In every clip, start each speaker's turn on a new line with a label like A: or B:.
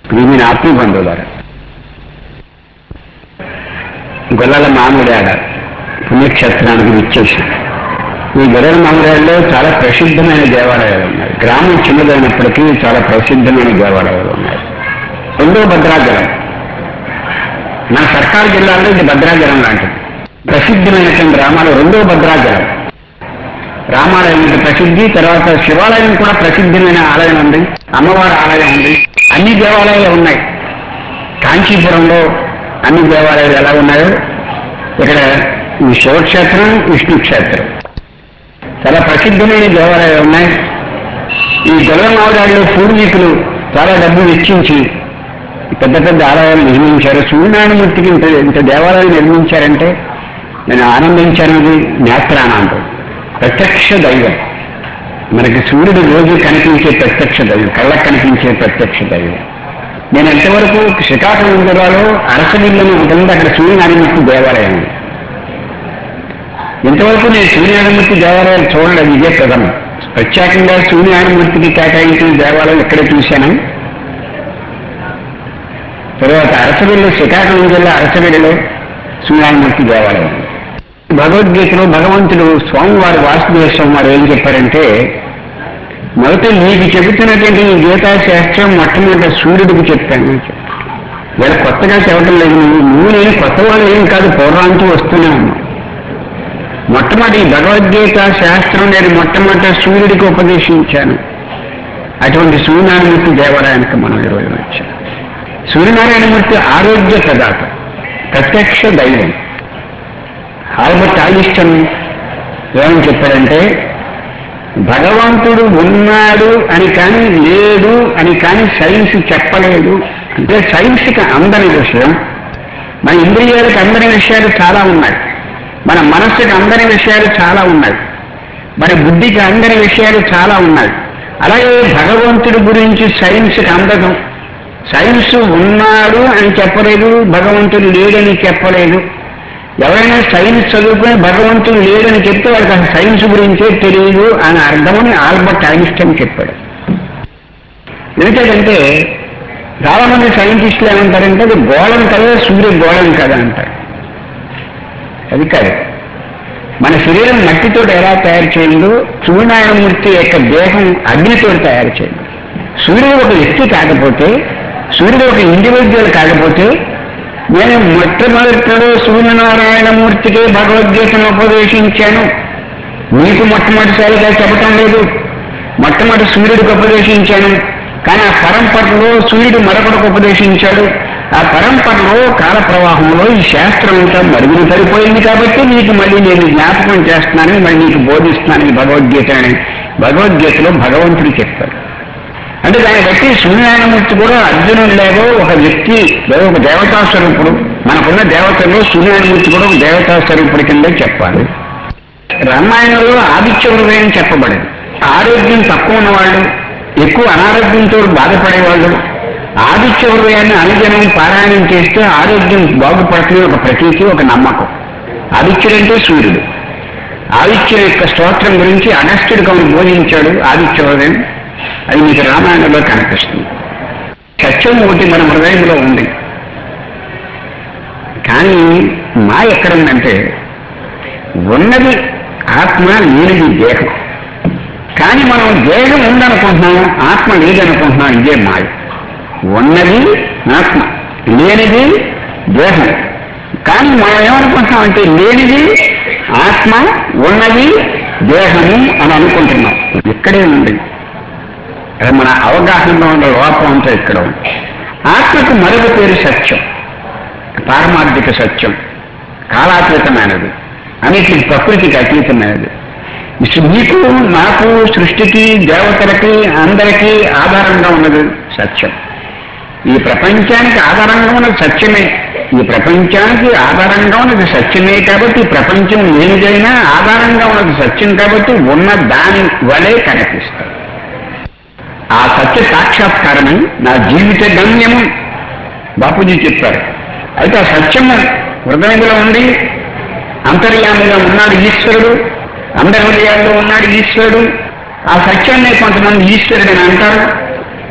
A: ఇది ఆత్మీయ బంధువులారా గొల్లల మామిడాడ పుణ్యక్షేత్రానికి విచ్చేసి ఈ గొల్లల మామిడాడలో చాలా ప్రసిద్ధమైన దేవాలయాలు ఉన్నాయి గ్రామం చిన్నదైనప్పటికీ చాలా ప్రసిద్ధమైన దేవాలయాలు ఉన్నాయి రెండో భద్రాచలం మన సర్కారు జిల్లాలో ఇది భద్రాచలం లాంటిది ప్రసిద్ధమైనటువంటి రామాలు రెండో భద్రాచలం రామాలయం ఇది ప్రసిద్ధి తర్వాత శివాలయం కూడా ప్రసిద్ధమైన ఆలయం ఉంది అమ్మవారి ఆలయం ఉంది అన్ని దేవాలయాలు ఉన్నాయి కాంచీపురంలో అన్ని దేవాలయాలు ఎలా ఉన్నాయో ఇక్కడ ఈ శివక్షేత్రం విష్ణు క్షేత్రం చాలా ప్రసిద్ధమైన దేవాలయాలు ఉన్నాయి ఈ గొల్లమావడాల్లో పూర్వీకులు చాలా డబ్బు వెచ్చించి పెద్ద పెద్ద ఆలయాలు నిర్మించారు సూర్యనారాయణమూర్తికి ఇంత ఇంత దేవాలయం నిర్మించారంటే నేను ఆనందించానది నేత్రానందం ప్రత్యక్ష దైవం మనకి సూర్యుడు రోజు కనిపించే ప్రత్యక్ష దైవం కళ్ళకు కనిపించే ప్రత్యక్ష దైవం నేను ఎంతవరకు శ్రీకాకుళం జిల్లాలో అరసవిల్లని ఉంటుంది అక్కడ సూర్యనారాయణమూర్తి దేవాలయం ఉంది ఇంతవరకు నేను సూర్యనారాయణమూర్తి దేవాలయం చూడలేదు ఇదే ప్రథమం ప్రత్యేకంగా సూర్యనారాయణమూర్తికి కేటాయించిన దేవాలయం ఎక్కడ చూశాను తర్వాత అరసవిల్లు శ్రీకాకుళం జిల్లా అరసవిల్లిలో సూర్యనారాయణమూర్తి దేవాలయం ఉంది. భగవద్గీతలో భగవంతుడు స్వామివారి వాసుదేవ స్వామి వారు ఏం చెప్పారంటే మొదట నీకు చెబుతున్నటువంటి ఈ గీతా శాస్త్రం మొట్టమొదటి సూర్యుడికి చెప్పాను అని చెప్పారు. ఇలా కొత్తగా చెప్పడం లేదు నువ్వు నువ్వు నేను కొత్త వాళ్ళు ఏం కాదు పూర్వానికి వస్తూనే ఉన్నావు మొట్టమొదటి ఈ భగవద్గీత శాస్త్రం నేను మొట్టమొదటి సూర్యుడికి ఉపదేశించాను అటువంటి సూర్యనారాయణమూర్తి దేవాలయానికి మనం ఈరోజు వచ్చాం సూర్యనారాయణమూర్తి ఆరోగ్య ప్రదాత ప్రత్యక్ష దైవం ఆల్బర్ట్ ఆయిస్టన్ ఏమని చెప్పారంటే భగవంతుడు ఉన్నాడు అని కానీ లేడు అని కానీ సైన్స్ చెప్పలేదు అంటే సైన్స్కి అందని విషయం మన ఇంద్రియాలకు అందని విషయాలు చాలా ఉన్నాయి మన మనస్సుకి అందని విషయాలు చాలా ఉన్నాయి మన బుద్ధికి అందని విషయాలు చాలా ఉన్నాయి అలాగే భగవంతుడి గురించి సైన్స్కి అందదు సైన్స్ ఉన్నాడు అని చెప్పలేదు భగవంతుడు లేడని చెప్పలేదు ఎవరైనా సైన్స్ చదువుకుని భగవంతుడు లేడని చెప్తే వాళ్ళకి అసలు సైన్స్ గురించే తెలియదు అని అర్థమని ఆల్బర్ట్ ఐన్స్టైన్ చెప్పాడు ఎందుకంటే చాలా మంది సైంటిస్టులు ఏమంటారంటే అది గోళం కదా సూర్య గోళం కదా అంటారు అది కాదు మన శరీరం మట్టితో ఎలా తయారు చేయండు సూర్యనారాయణమూర్తి యొక్క దేహం అగ్నితో తయారు చేయండి సూర్యుడు ఒక వ్యక్తి కాకపోతే సూర్యుడు ఒక ఇండివిజువల్ కాకపోతే నేను మొట్టమొదటిలో సూర్యనారాయణమూర్తికే భగవద్గీతను ఉపదేశించాను నీకు మొట్టమొదటిసారిగా చెప్పటం లేదు మొట్టమొదటి సూర్యుడికి ఉపదేశించాను కానీ ఆ పరంపరలో సూర్యుడు మరొకడికి ఉపదేశించాడు ఆ పరంపరలో కాల ప్రవాహంలో ఈ శాస్త్రం అంతా మరుగులు పడిపోయింది కాబట్టి నీకు మళ్ళీ నేను జ్ఞాపకం చేస్తున్నానని మళ్ళీ నీకు బోధిస్తున్నానని భగవద్గీత అని భగవద్గీతలో భగవంతుడు చెప్పాడు అంటే దాన్ని బట్టి సూర్యనారాయణమూర్తి కూడా అర్జునుడు లేదో ఒక వ్యక్తి లేదా ఒక దేవతా స్వరూపుడు మనకున్న దేవతల్లో సూర్యనారాయణమూర్తి కూడా ఒక దేవతా స్వరూపుడి కిందే చెప్పాలి రామాయణంలో ఆదిత్య హృదయం చెప్పబడింది ఆరోగ్యం తక్కువ ఉన్నవాళ్ళు ఎక్కువ అనారోగ్యంతో బాధపడేవాళ్ళు ఆదిత్య హృదయాన్ని అనుజనం పారాయణం చేస్తే ఆరోగ్యం బాగుపడుతుంది ఒక ప్రతీతి ఒక నమ్మకం ఆదిత్యుడంటే సూర్యుడు ఆదిత్యుడు యొక్క స్తోత్రం గురించి అగస్త్యుడు కవులు బోధించాడు ఆదిత్య హృదయం అది మీకు రామాయణంలో కనిపిస్తుంది సత్యం ఒకటి మన హృదయంలో ఉంది కానీ మా ఎక్కడుందంటే ఉన్నది ఆత్మ లేనిది దేహం కానీ మనం దేహం ఉందనుకుంటున్నాం ఆత్మ లేదనుకుంటున్నాం ఇదే మాయ ఉన్నది ఆత్మ లేనిది దేహం కానీ మనం ఏమనుకుంటున్నాం అంటే లేనిది ఆత్మ ఉన్నది దేహము అని అనుకుంటున్నాం ఇక్కడే ఉంది అది మన అవగాహనలో ఉన్న లోపం అంతా ఇక్కడ ఉంది ఆత్మకు మరొక పేరు సత్యం పారమార్థిక సత్యం కాలాతీతమైనది అన్నిటికి ప్రకృతికి అతీతమైనది ఇసు నీకు నాకు సృష్టికి దేవతలకి అందరికీ ఆధారంగా ఉన్నది సత్యం ఈ ప్రపంచానికి ఆధారంగా ఉన్నది సత్యమే ఈ ప్రపంచానికి ఆధారంగా ఉన్నది సత్యమే కాబట్టి ఈ ప్రపంచం లేనిదైనా ఆధారంగా ఉన్నది సత్యం కాబట్టి ఉన్న దాని వలె కనిపిస్తుంది ఆ సత్య సాక్షాత్కారమే నా జీవిత గమ్యము బాపూజీ చెప్పారు అయితే ఆ సత్యము హృదయంలో ఉండి అంతర్యామిగా ఉన్నాడు ఈశ్వరుడు అందరి హృదయాల్లో ఉన్నాడు ఈశ్వరుడు ఆ సత్యాన్ని కొంతమంది ఈశ్వరుడు అని అంటారు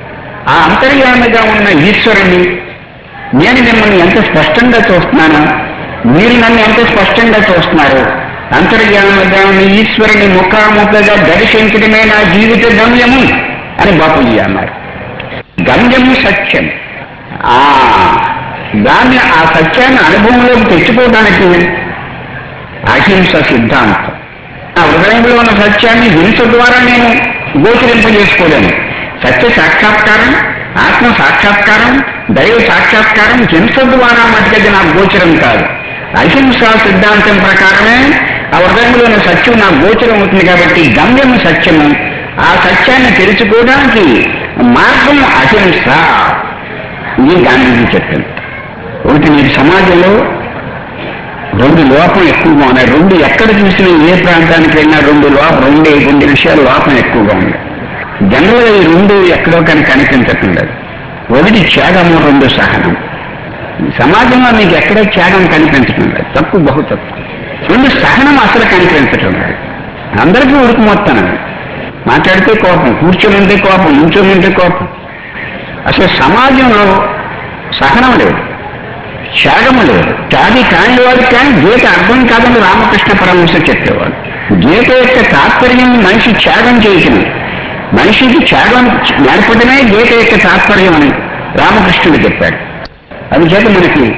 A: ఆ అంతర్యామిగా ఉన్న ఈశ్వరుని నేను మిమ్మల్ని ఎంత స్పష్టంగా చూస్తున్నాను మీరు నన్ను ఎంత స్పష్టంగా చూస్తున్నారు అంతర్యామిగా ఉన్న ఈశ్వరుని ముఖాముఖగా దర్శించడమే నా జీవిత గమ్యము అని బాపుజీ అన్నారు గమ్యము సత్యం ఆ దాన్ని ఆ సత్యాన్ని అనుభవంలోకి తెచ్చుకోవడానికి అహింస సిద్ధాంతం ఆ హృదయంలో ఉన్న సత్యాన్ని హింస ద్వారా నేను గోచరింపజేసుకోలేను సత్య సాక్షాత్కారం ఆత్మ సాక్షాత్కారం దైవ సాక్షాత్కారం హింస ద్వారా మటుకది నాకు గోచరం కాదు అహింసా సిద్ధాంతం ప్రకారమే ఆ హృదయంలో ఉన్న సత్యం నాకు గోచరం అవుతుంది కాబట్టి గమ్యం సత్యము ఆ సత్యాన్ని తెలుసుకోవడానికి మార్గం అహింస ఇది గాంధీజీ చెప్పింది ఒకటి మీరు సమాజంలో రెండు లోపం ఎక్కువగా ఉన్నాయి రెండు ఎక్కడ చూసినా ఏ ప్రాంతానికి వెళ్ళినా రెండు లోపం రెండు రెండు విషయాలు లోపం ఎక్కువగా ఉన్నాయి జనరల్గా ఈ రెండు ఎక్కడో కానీ కనిపించటం లేదు ఒకటి త్యాగము రెండు సహనం ఈ సమాజంలో మీకు ఎక్కడ త్యాగం కనిపించటం లేదు తప్పు బహు తప్పు రెండు సహనం అసలు కనిపించటం లేదు అందరికీ ఉడుకు మొత్తం మాట్లాడితే కోపం కూర్చొని ఉంటే కోపం నుంచొని ఉంటే కోపం అసలు సమాజంలో సహనం లేదు త్యాగము లేదు త్యాగి కాని వాడు కానీ గీత అర్థం కాదని రామకృష్ణ పరమహంస చెప్పేవాడు గీత యొక్క తాత్పర్యం మనిషి త్యాగం చేయటం మనిషికి త్యాగం నేర్పడమే గీత యొక్క తాత్పర్యం అని రామకృష్ణుడు చెప్పాడు అది చేత మనకి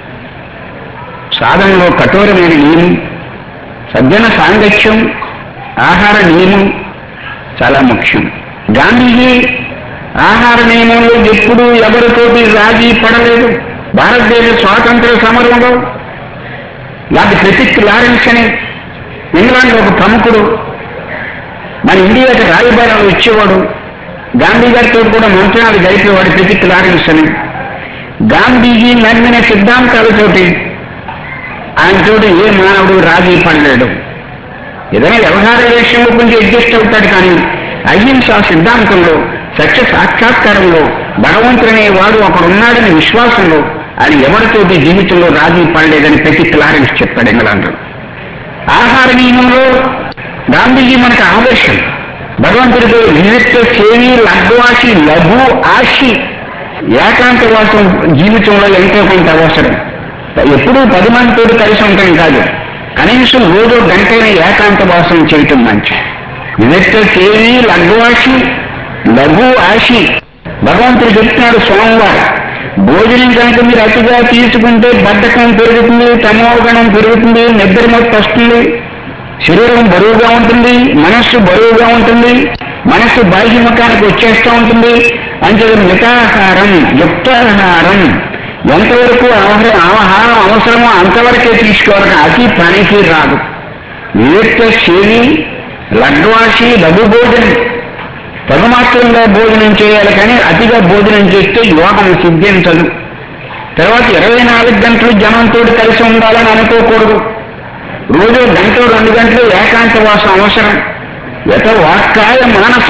A: సాధనలో కఠోరమైన నియమం సజ్జన సాంగత్యం ఆహార నియమం చాలా ముఖ్యం గాంధీజీ ఆహార నియమంలో ఎప్పుడూ ఎవరితోటి రాజీ పడలేదు భారతదేశ స్వాతంత్ర సమరంలో లాంటి ప్రతిక్ లారెన్స్ అని ఇంగ్లాండ్ ఒక ప్రముఖుడు మన ఇండియాకి రాయబారాలు వచ్చేవాడు గాంధీ గారితో కూడా మంత్రాలు జరిపేవాడు ప్రతిక్ లారెన్స్ అని గాంధీజీ నమ్మిన సిద్ధాంతాలతోటి ఆయనతోటి ఏ మానవుడు రాజీ పడలేడు ఏదైనా వ్యవహార విషయంలో కొంచెం అడ్జస్ట్ అవుతాడు కానీ అహింసా సిద్ధాంతంలో సత్య సాక్షాత్కారంలో భగవంతుడనే వాడు ఒకడున్నాడని విశ్వాసంలో ఆయన ఎవరితోటి జీవితంలో రాజీ పడలేదని ప్రతి క్లారెన్స్ చెప్పాడు ఇంగ్లాండ్లో ఆహార నియమంలో గాంధీజీ మనకు ఆదర్శం భగవంతుడితో నిమిత్త సేవి లగ్వాసి లఘు ఆశి ఏకాంతవాసం జీవితంలో ఎంతో కొంత అవసరం ఎప్పుడూ పది మందితో కలిసి ఉండటం కాదు కనీసం రోజు గంటైన ఏకాంతవాసం చేయటం మంచి వివిక్త సేవి లఘువాసి లఘు ఆశి భగవంతుడు చెప్తున్నాడు సోమవారం భోజనం కనుక మీరు అతిగా తీసుకుంటే బద్ధకం పెరుగుతుంది తమోగణం పెరుగుతుంది నిద్రమొత్తి వస్తుంది శరీరం బరువుగా ఉంటుంది మనస్సు బరువుగా ఉంటుంది మనస్సు బాహ్యముఖానికి వచ్చేస్తూ ఉంటుంది అంటే మితాహారం యుక్తాహారం ఎంతవరకు ఆహారం ఆహారం అవసరమో అంతవరకే తీసుకోవాలి అతి పనికి రాదు వివేక్త శైలి లడ్వాసి లఘు భోజనం తగుమాత్రంగా భోజనం చేయాలి కానీ అతిగా భోజనం చేస్తే యోగం సిద్ధించదు తర్వాత ఇరవై నాలుగు గంటలు జనంతో కలిసి ఉండాలని అనుకోకూడదు రోజు గంట రెండు గంటలు ఏకాంతవాసం అవసరం యత వాక్కాయ మానస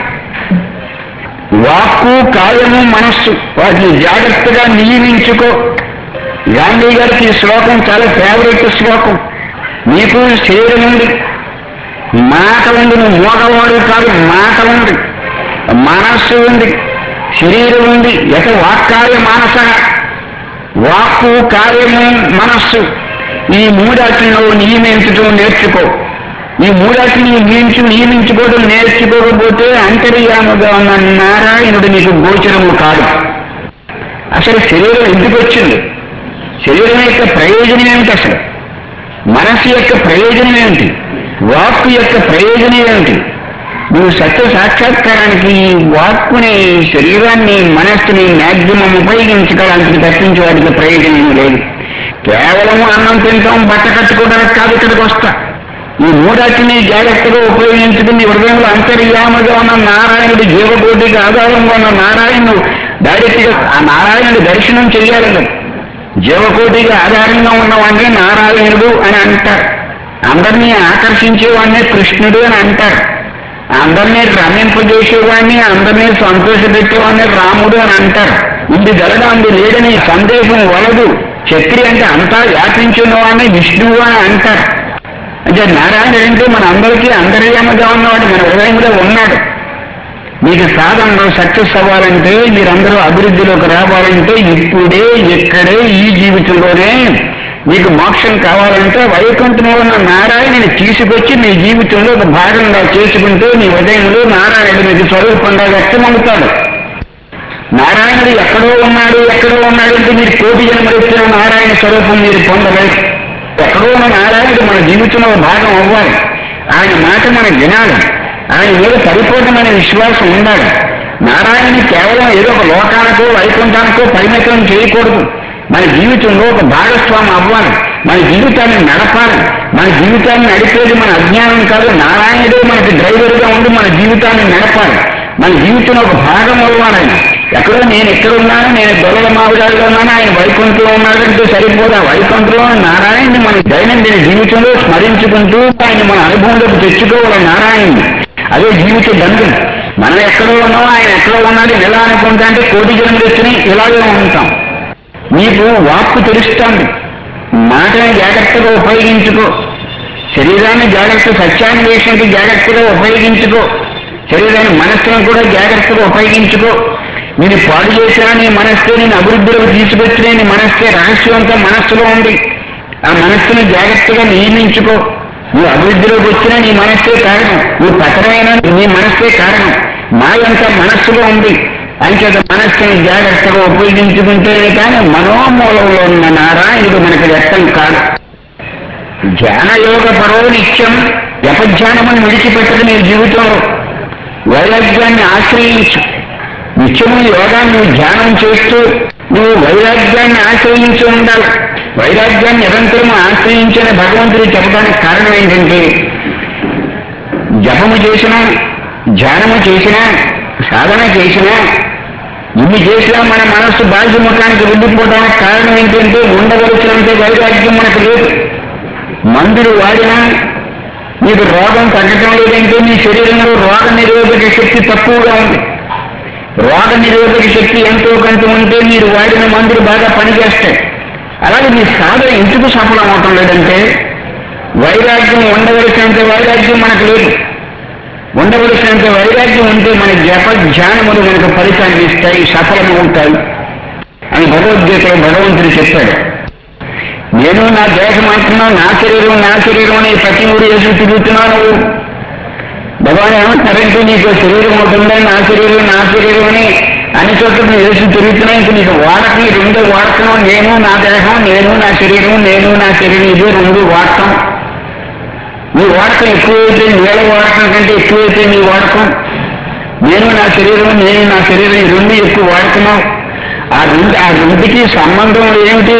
A: వాక్కు కాయము మనస్సు వాటిని జాగ్రత్తగా నియమించుకో గాంధీ గారికి ఈ శ్లోకం చాలా ఫేవరెట్ శ్లోకం నీకు శరీరం ఉంది మాట ఉంది నువ్వు మోగవాడు కాదు మాట ఉంది మనస్సు ఉంది శరీరం ఉంది యత వాక్కాయ మానస వాక్కు కార్యము మనస్సు ఈ మూడాటిలో నియమించడం నేర్చుకో ఈ మూడాటిని నియమించు నియమించుకోవడం నేర్చుకోకపోతే అంతర్యాముగా ఉన్న నారాయణుడు నీకు గోచరము కాదు అసలు శరీరం ఎందుకు వచ్చింది శరీరం యొక్క ప్రయోజనం ఏమిటి అసలు మనస్సు యొక్క ప్రయోజనం ఏమిటి వాక్కు యొక్క ప్రయోజనం ఏమిటి నువ్వు సత్య సాక్షాత్కారానికి ఈ వాక్కుని శరీరాన్ని మనస్సుని మ్యాక్సిమం ఉపయోగించుకోవడానికి తప్పించే వాడికి ప్రయోజనం లేదు కేవలం అన్నం తింటాం బట్ట కట్టుకోవడానికి కాదు ఇక్కడికి వస్తా ఈ మూడాటిని జాగ్రత్తగా ఉపయోగించుకుని హృదయంలో అంతర్యామగా ఉన్న నారాయణుడు జీవకోటికి ఆధారంగా ఉన్న నారాయణుడు డైరెక్ట్గా ఆ నారాయణుడి దర్శనం చెయ్యాలి జీవకోటికి ఆధారంగా ఉన్నవాడిని నారాయణుడు అని అంటారు అందరినీ ఆకర్షించేవాడిని కృష్ణుడు అని అంటారు అందరినీ రమింపజేసేవాడిని అందరినీ సంతోషపెట్టేవాడిని రాముడు అని అంటారు ఇది జరగడం అందు లేదని సందేశం వలదు చక్రి అంటే అంతా వ్యాపించిన వాడిని విష్ణువు అని అంటారు అంటే నారాయణుడు అంటే మన అందరికీ అంతర్యామగా ఉన్నవాడు మన హృదయంలో ఉన్నాడు మీకు సాధనలో సక్సెస్ అవ్వాలంటే మీరందరూ అభివృద్ధిలోకి రావాలంటే ఇప్పుడే ఇక్కడే ఈ జీవితంలోనే మీకు మోక్షం కావాలంటే వైకుంఠంలో ఉన్న నారాయణని తీసుకొచ్చి మీ జీవితంలో ఒక భాగంగా చేసుకుంటే మీ ఉదయంలో నారాయణుడు మీకు స్వరూపంగా వ్యక్తమవుతాడు నారాయణుడు ఎక్కడో ఉన్నాడు ఎక్కడో ఉన్నాడు అంటే మీరు కోటి జన్మలిచ్చిన నారాయణ స్వరూపం మీరు పొందలేదు ఎక్కడో ఉన్న నారాయణుడు మన జీవితంలో ఒక భాగం అవ్వాలి ఆయన మాట మనం వినాలి ఆయన మీద పరిపూర్ణమైన విశ్వాసం ఉండాలి నారాయణని కేవలం ఏదో ఒక లోకానికో వైకుంఠానికో పరిమితం చేయకూడదు మన జీవితంలో ఒక భాగస్వామి అవ్వాలి మన జీవితాన్ని నడపాలి మన జీవితాన్ని నడిపేది మన అజ్ఞానం కాదు నారాయణుడే మనకి డ్రైవర్గా ఉండి మన జీవితాన్ని నడపాలి మన జీవితంలో ఒక భాగం అవ్వాలి ఆయన ఎక్కడో నేను ఎక్కడ ఉన్నాను నేను దొరల మావిడాల్లో ఉన్నాను ఆయన వైకుంఠంలో ఉన్నాడంటే సరిపోదు ఆ వైకుంఠంలో ఉన్న నారాయణని మన దైనందిన జీవితంలో స్మరించుకుంటూ ఆయన మన అనుభవంలోకి తెచ్చుకోవాలి నారాయణని అదే జీవిత బంధం మనం ఎక్కడో ఉన్నామో ఆయన ఎక్కడో ఉన్నాడు ఎలా అనుకుంటా అంటే కోటి జన్మలు వచ్చినాయి ఇలాగే ఉంటాం నీకు వాక్కు తెలుస్తుంది మాటని జాగ్రత్తగా ఉపయోగించుకో శరీరాన్ని జాగ్రత్త సత్యాన్వేషణకి జాగ్రత్తగా ఉపయోగించుకో శరీరాన్ని మనస్సును కూడా జాగ్రత్తగా ఉపయోగించుకో నేను పాడు చేసినా నీ మనస్సే నేను అభివృద్ధిలోకి తీసుకొచ్చినా నీ మనస్సే రహస్యం అంతా మనస్సులో ఉంది ఆ మనస్సును జాగ్రత్తగా నియమించుకో నువ్వు అభివృద్ధిలోకి వచ్చినా నీ మనస్సే కారణం నువ్వు పతనమైనా నీ మనస్సే కారణం మాయంతా మనస్సులో ఉంది అంచేత మనస్సుని జాగ్రత్తగా ఉపయోగించుకుంటేనే కానీ మనోమూలంలో ఉన్న నారాయణుడు మనకు వ్యక్తం కాదు ధ్యానయోగ పరో నిత్యం జపధ్యానమని విడిచిపెట్టదు నీ జీవితంలో వైరాగ్యాన్ని ఆశ్రయించు నిత్యము యోగాన్ని నువ్వు ధ్యానం చేస్తూ నువ్వు వైరాగ్యాన్ని ఆశ్రయించి ఉండాలి వైరాగ్యాన్ని నిరంతరం ఆశ్రయించిన భగవంతుడు చెప్పడానికి కారణం ఏంటంటే జపము చేసినా ధ్యానము చేసినా సాధన చేసినా ఇన్ని చేసినా మన మనస్సు బాధ్యముఖానికి వెళ్ళిపోవడానికి కారణం ఏంటంటే ఉండవలసినంత వైరాగ్యం మనకు లేదు మందులు వాడినా నీకు రోగం తగ్గటం లేదంటే నీ శరీరంలో రోగ నిరోధక శక్తి తక్కువగా ఉంది రోగ నిరోధక శక్తి ఎంతో కొంత ఉంటే మీరు వాడిన మందులు బాగా పనిచేస్తాయి అలాగే మీ సాధన ఎందుకు సఫలం అవటం లేదంటే వైరాగ్యం ఉండవలసినంత వైరాగ్యం మనకు లేదు ఉండవలసినంత వైరాగ్యం ఉంటే మన జప ధ్యానములు మనకు ఫలితాన్ని ఇస్తాయి సఫలం ఉంటాయి అని భగవద్గీతలో భగవంతుడు చెప్పాడు నేను నా దేశం అంటున్నాను నా శరీరం నా శరీరం అని ప్రతి ఊరు వేసి తిరుగుతున్నాను భగవాన్ ఏమంటారంటే నీకు శరీరం అవుతుందా నా శరీరం నా శరీరం అని అన్ని చోట్ల నువ్వు వేసి తిరుగుతున్నావు ఇంక నీకు వాడకి రెండు వాడకం నేను నా దేహం నేను నా శరీరం నేను నా శరీరం ఇది రెండు వాడటం నీ వాడకం ఎక్కువైతే నీళ్ళ వాడకం కంటే ఎక్కువైతే నీ వాడకం నేను నా శరీరం నేను నా శరీరం ఈ రెండు ఎక్కువ వాడుతున్నావు ఆ రెండు ఆ రెండుకి సంబంధం ఏమిటి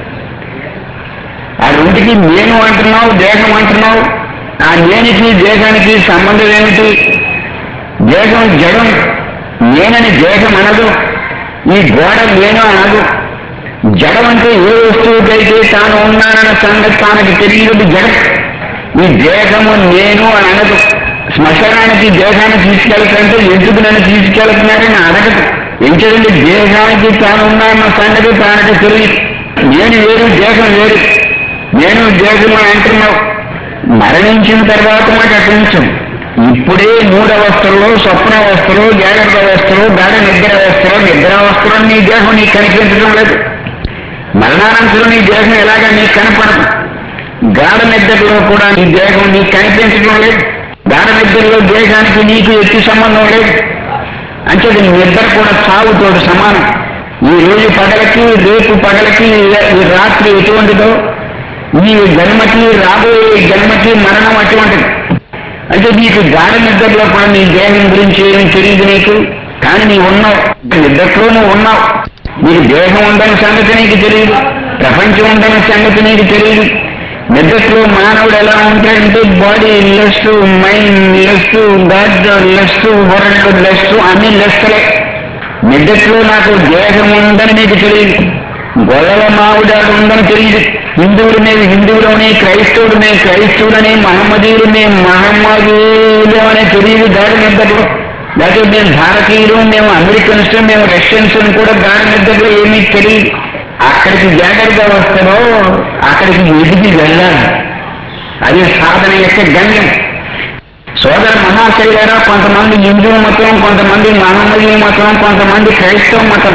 A: ఆ రెండుకి నేను అంటున్నావు దేహం అంటున్నావు ఆ నేనికి దేహానికి సంబంధం ఏమిటి దేహం జడం నేనని దేహం అనదు ఈ గోడ నేను అనదు జడం అంటే ఏ వస్తువుకైతే తాను ఉన్నానన్న సంగతి తనకి తెలియదు జడం ఈ దేహము నేను అని అనదు శ్మశానానికి దేహాన్ని తీసుకెళ్తాంటే ఎందుకు నన్ను తీసుకెళ్తున్నారని అడగదు ఎందుకంటే దేహానికి తాను ఉన్నానన్న సంగతి తనకి తెలియదు నేను వేరు దేహం వేరు నేను దేహం అని అంటున్నావు మరణించిన తర్వాత మాట అటుంచం ఇప్పుడే మూడవస్థలో స్వప్నావస్థలో జాగ్రత్త అవస్థలో గాఢ నిద్ర అవస్థలో నిద్రావస్థలో నీ దేహం నీకు కనిపించడం లేదు మరణానంతరం నీ దేహం ఎలాగా నీకు కనపడదు గాఢ నిద్రలో కూడా నీ దేహం నీకు కనిపించడం లేదు గాఢ నిద్రలో దేహానికి నీకు ఎట్టి సంబంధం లేదు అంటే నీ నిద్ర కూడా చావుతో సమానం ఈ రోజు పగలకి రేపు పగలకి ఈ రాత్రి ఎటువంటిదో ఈ జన్మకి రాబోయే జన్మకి మరణం అటువంటిది అంటే నీకు గాఢ నిద్రలో కూడా నీ దేహం గురించి ఏమీ తెలియదు నీకు కానీ నీ ఉన్నావు నిద్రలో నువ్వు ఉన్నావు నీకు దేహం ఉందని సంగతి నీకు తెలియదు ప్రపంచం ఉందని సంగతి నీకు తెలియదు నిద్రలో మానవుడు ఎలా ఉంటాడంటే body less mind less God less world less అన్ని లెస్సలే నిద్రలో నాకు దేహం ఉందని నీకు తెలియదు గొల్లల మావుడాడు ఉందని తెలియదు హిందువులనే హిందువులనే క్రైస్తవుడనే క్రైస్తవుడనే మహమ్మదీయులనే మహమ్మదీయులు అనే తెలియదు గాఢ నిద్రలో లేకపోతే మేము భారతీయులు మేము అమెరికన్స్ మేము రష్యన్స్ అని కూడా గాఢ నిద్రలో ఏమీ తెలియదు అక్కడికి జాగ్రత్త వస్తారో అక్కడికి ఎదిగి వెళ్ళాలి అది సాధన యొక్క గమ్యం సోదర మహాశైలారా కొంతమంది హిందూ మతం కొంతమంది మానవీయ మతం కొంతమంది క్రైస్తవ మతం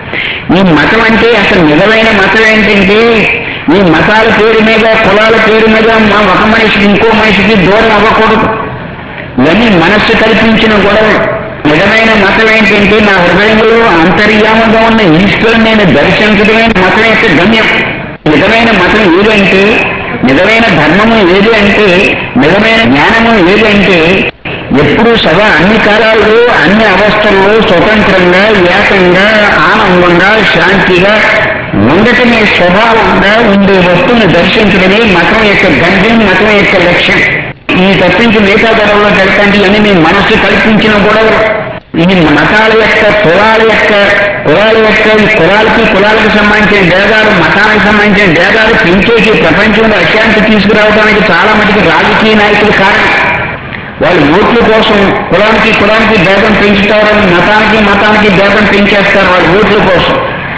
A: ఈ మతం అంటే అసలు నిజమైన మతం ఏంటంటే ఈ మతాల పేరు మీద కులాల పేరు మీద మా ఒక మనిషికి ఇంకో మనిషికి దూరం అవ్వకూడదు ఇవన్నీ మనస్సు కల్పించిన గొడవలు నిజమైన మతం ఏంటంటే నా హృదయంలో అంతర్యామంగా ఉన్న ఈశ్వరుని నేను దర్శించడమే మతం యొక్క గమ్యం నిజమైన మతం ఏదంటే నిజమైన ధర్మము ఏది అంటే నిజమైన జ్ఞానము ఏది అంటే ఎప్పుడు సదా అన్ని కాలాల్లో అన్ని అవస్థల్లో స్వతంత్రంగా ఏకంగా ఆనందంగా శాంతిగా ఉండటమే స్వభావంగా ఉండే వస్తువుని దర్శించడమే మతం యొక్క గంధం మతం యొక్క లక్ష్యం ఈ తప్పించి మిగతా గొడవలో కలపండి అని మీ మనస్సు కల్పించిన గొడవలు ఇది మతాల యొక్క కులాల యొక్క కులాల యొక్క ఈ కులాలకి కులాలకు సంబంధించిన భేదాలు మతానికి సంబంధించిన భేదాలు పెంచేసి ప్రపంచంలో అశాంతి తీసుకురావడానికి చాలా మటుకు రాజకీయ నాయకులు కారణం వాళ్ళు ఓట్ల కోసం కులానికి కులానికి భేదం పెంచుతారని మతానికి మతానికి భేదం పెంచేస్తారు వాళ్ళ ఓట్ల కోసం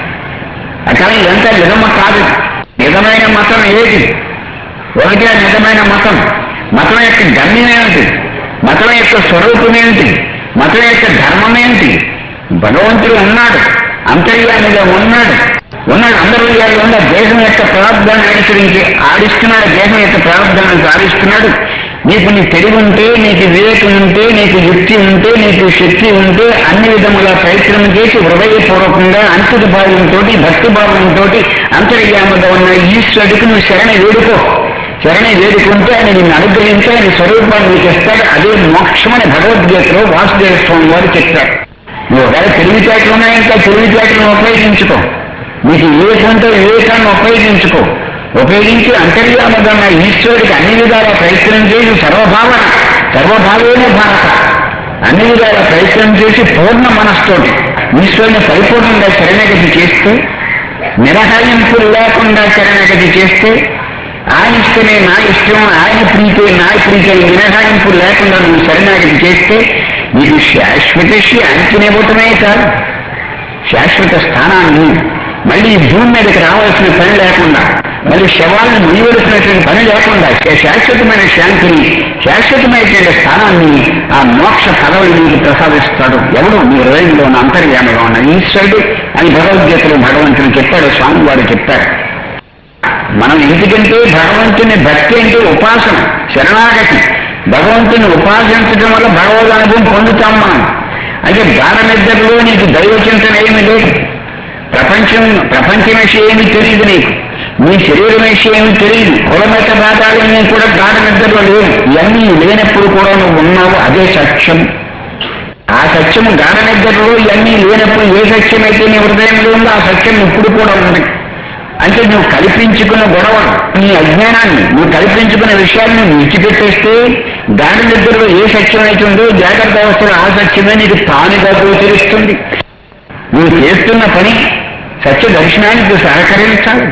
A: కానీ ఇదంతా నిజమ కాదు నిజమైన మతం ఏది ఒకటే నిజమైన మతం మతం యొక్క గమ్యం ఏమిటి మతం యొక్క స్వరూపం ఏమిటి మతం యొక్క ధర్మం ఏమిటి భగవంతుడు ఉన్నాడు అంతర్యామిగా ఉన్నాడు ఉన్నాడు అందరూ ఉన్న దేశం యొక్క ప్రారంభాన్ని అనుసరించి ఆడిస్తున్నాడు దేశం యొక్క ప్రారంభాన్ని ఆడిస్తున్నాడు నీకు నీ తెలివి ఉంటే నీకు వివేకం ఉంటే నీకు యుక్తి ఉంటే నీకు శక్తి ఉంటే అన్ని విధముల ప్రయత్నం చేసి హృదయపూర్వకంగా అంకిత భావంతో భక్తి భావంతో అంతర్యామగా ఉన్న ఈశ్వరుడికి నువ్వు శరణ వేడుకో శరణ వేడుకుంటే ఆయన నిన్ను అనుగ్రహించి ఆయన స్వరూపాన్ని నీకు ఇస్తాడు అదే మోక్షమని భగవద్గీతలో వాసుదేవ స్వామి వారు చెప్పారు నువ్వు ఒకవేళ తెలివితేటలు ఉన్నాయంటే తెలివితేటలను ఉపయోగించుకో నీకు వివేకంతో వివేకాన్ని ఉపయోగించుకో ఉపయోగించి అంతర్యామగా ఉన్న ఈశ్వరుడికి అన్ని విధాల ప్రయత్నం చేసి సర్వభావన సర్వభావేనే భారత అన్ని విధాల ప్రయత్నం చేసి పూర్ణ మనస్తోటి ఈశ్వరుని పరిపూర్ణంగా శరణగతి చేస్తే నిరహాయింపులు లేకుండా శరణగతి చేస్తే ఆయన ఇష్టమే నా ఇష్టం ఆయన ప్రీతే నా ప్రీతి అని మినహాయింపు లేకుండా నువ్వు శరణాగతి చేస్తే నీకు శాశ్వత శాంతినివ్వటమే కాదు శాశ్వత స్థానాన్ని మళ్ళీ ఈ భూమి మీదకి రావాల్సిన పని లేకుండా మళ్ళీ శవాలను మునివలసినటువంటి పని లేకుండా శా- శాశ్వతమైన శాంతిని శాశ్వతమైనటువంటి స్థానాన్ని ఆ మోక్ష పదవిని నీకు ప్రసాదిస్తాడు ఎవడు నీ హృదయంలో ఉన్న అంతర్యామగా ఉన్న ఈశ్వరుడు అని భగవద్గీతలో భగవంతుడు చెప్పాడు స్వామివారు చెప్పాడు మనం ఎందుకంటే భగవంతుని భక్తి అంటే ఉపాసన శరణాగతి భగవంతుని ఉపాసించడం వల్ల భగవద్ అనుభవం పొందుతాం మనం అయితే గాఢ నిద్రలో నీకు దైవ చింతన ఏమీ లేదు ప్రపంచం ప్రపంచం విషయం ఏమీ తెలియదు నీకు నీ శరీరం విషయం ఏమీ తెలియదు కులమత బాధాలన్నీ కూడా గాఢ నిద్రలో లేవు ఇవన్నీ లేనప్పుడు కూడా నువ్వు ఉన్నావు అదే సత్యం ఆ సత్యము గాఢ నిద్రలో ఇవన్నీ లేనప్పుడు ఏ సత్యం అయితే నీ హృదయంలో ఉందో ఆ సత్యం ఇప్పుడు కూడా ఉంది అంటే నువ్వు కల్పించుకున్న గొడవ నీ అజ్ఞానాన్ని నువ్వు కల్పించుకున్న విషయాన్ని నువ్వు విడిచిపెట్టేస్తే గాఢ నిద్రలో ఏ సత్యం అయితే ఉందో జాగ్రత్త అవస్థలో ఆ సత్యమే నీకు తానుగా గోచరిస్తుంది నువ్వు చేస్తున్న పని సత్య దర్శనానికి సహకరించాలి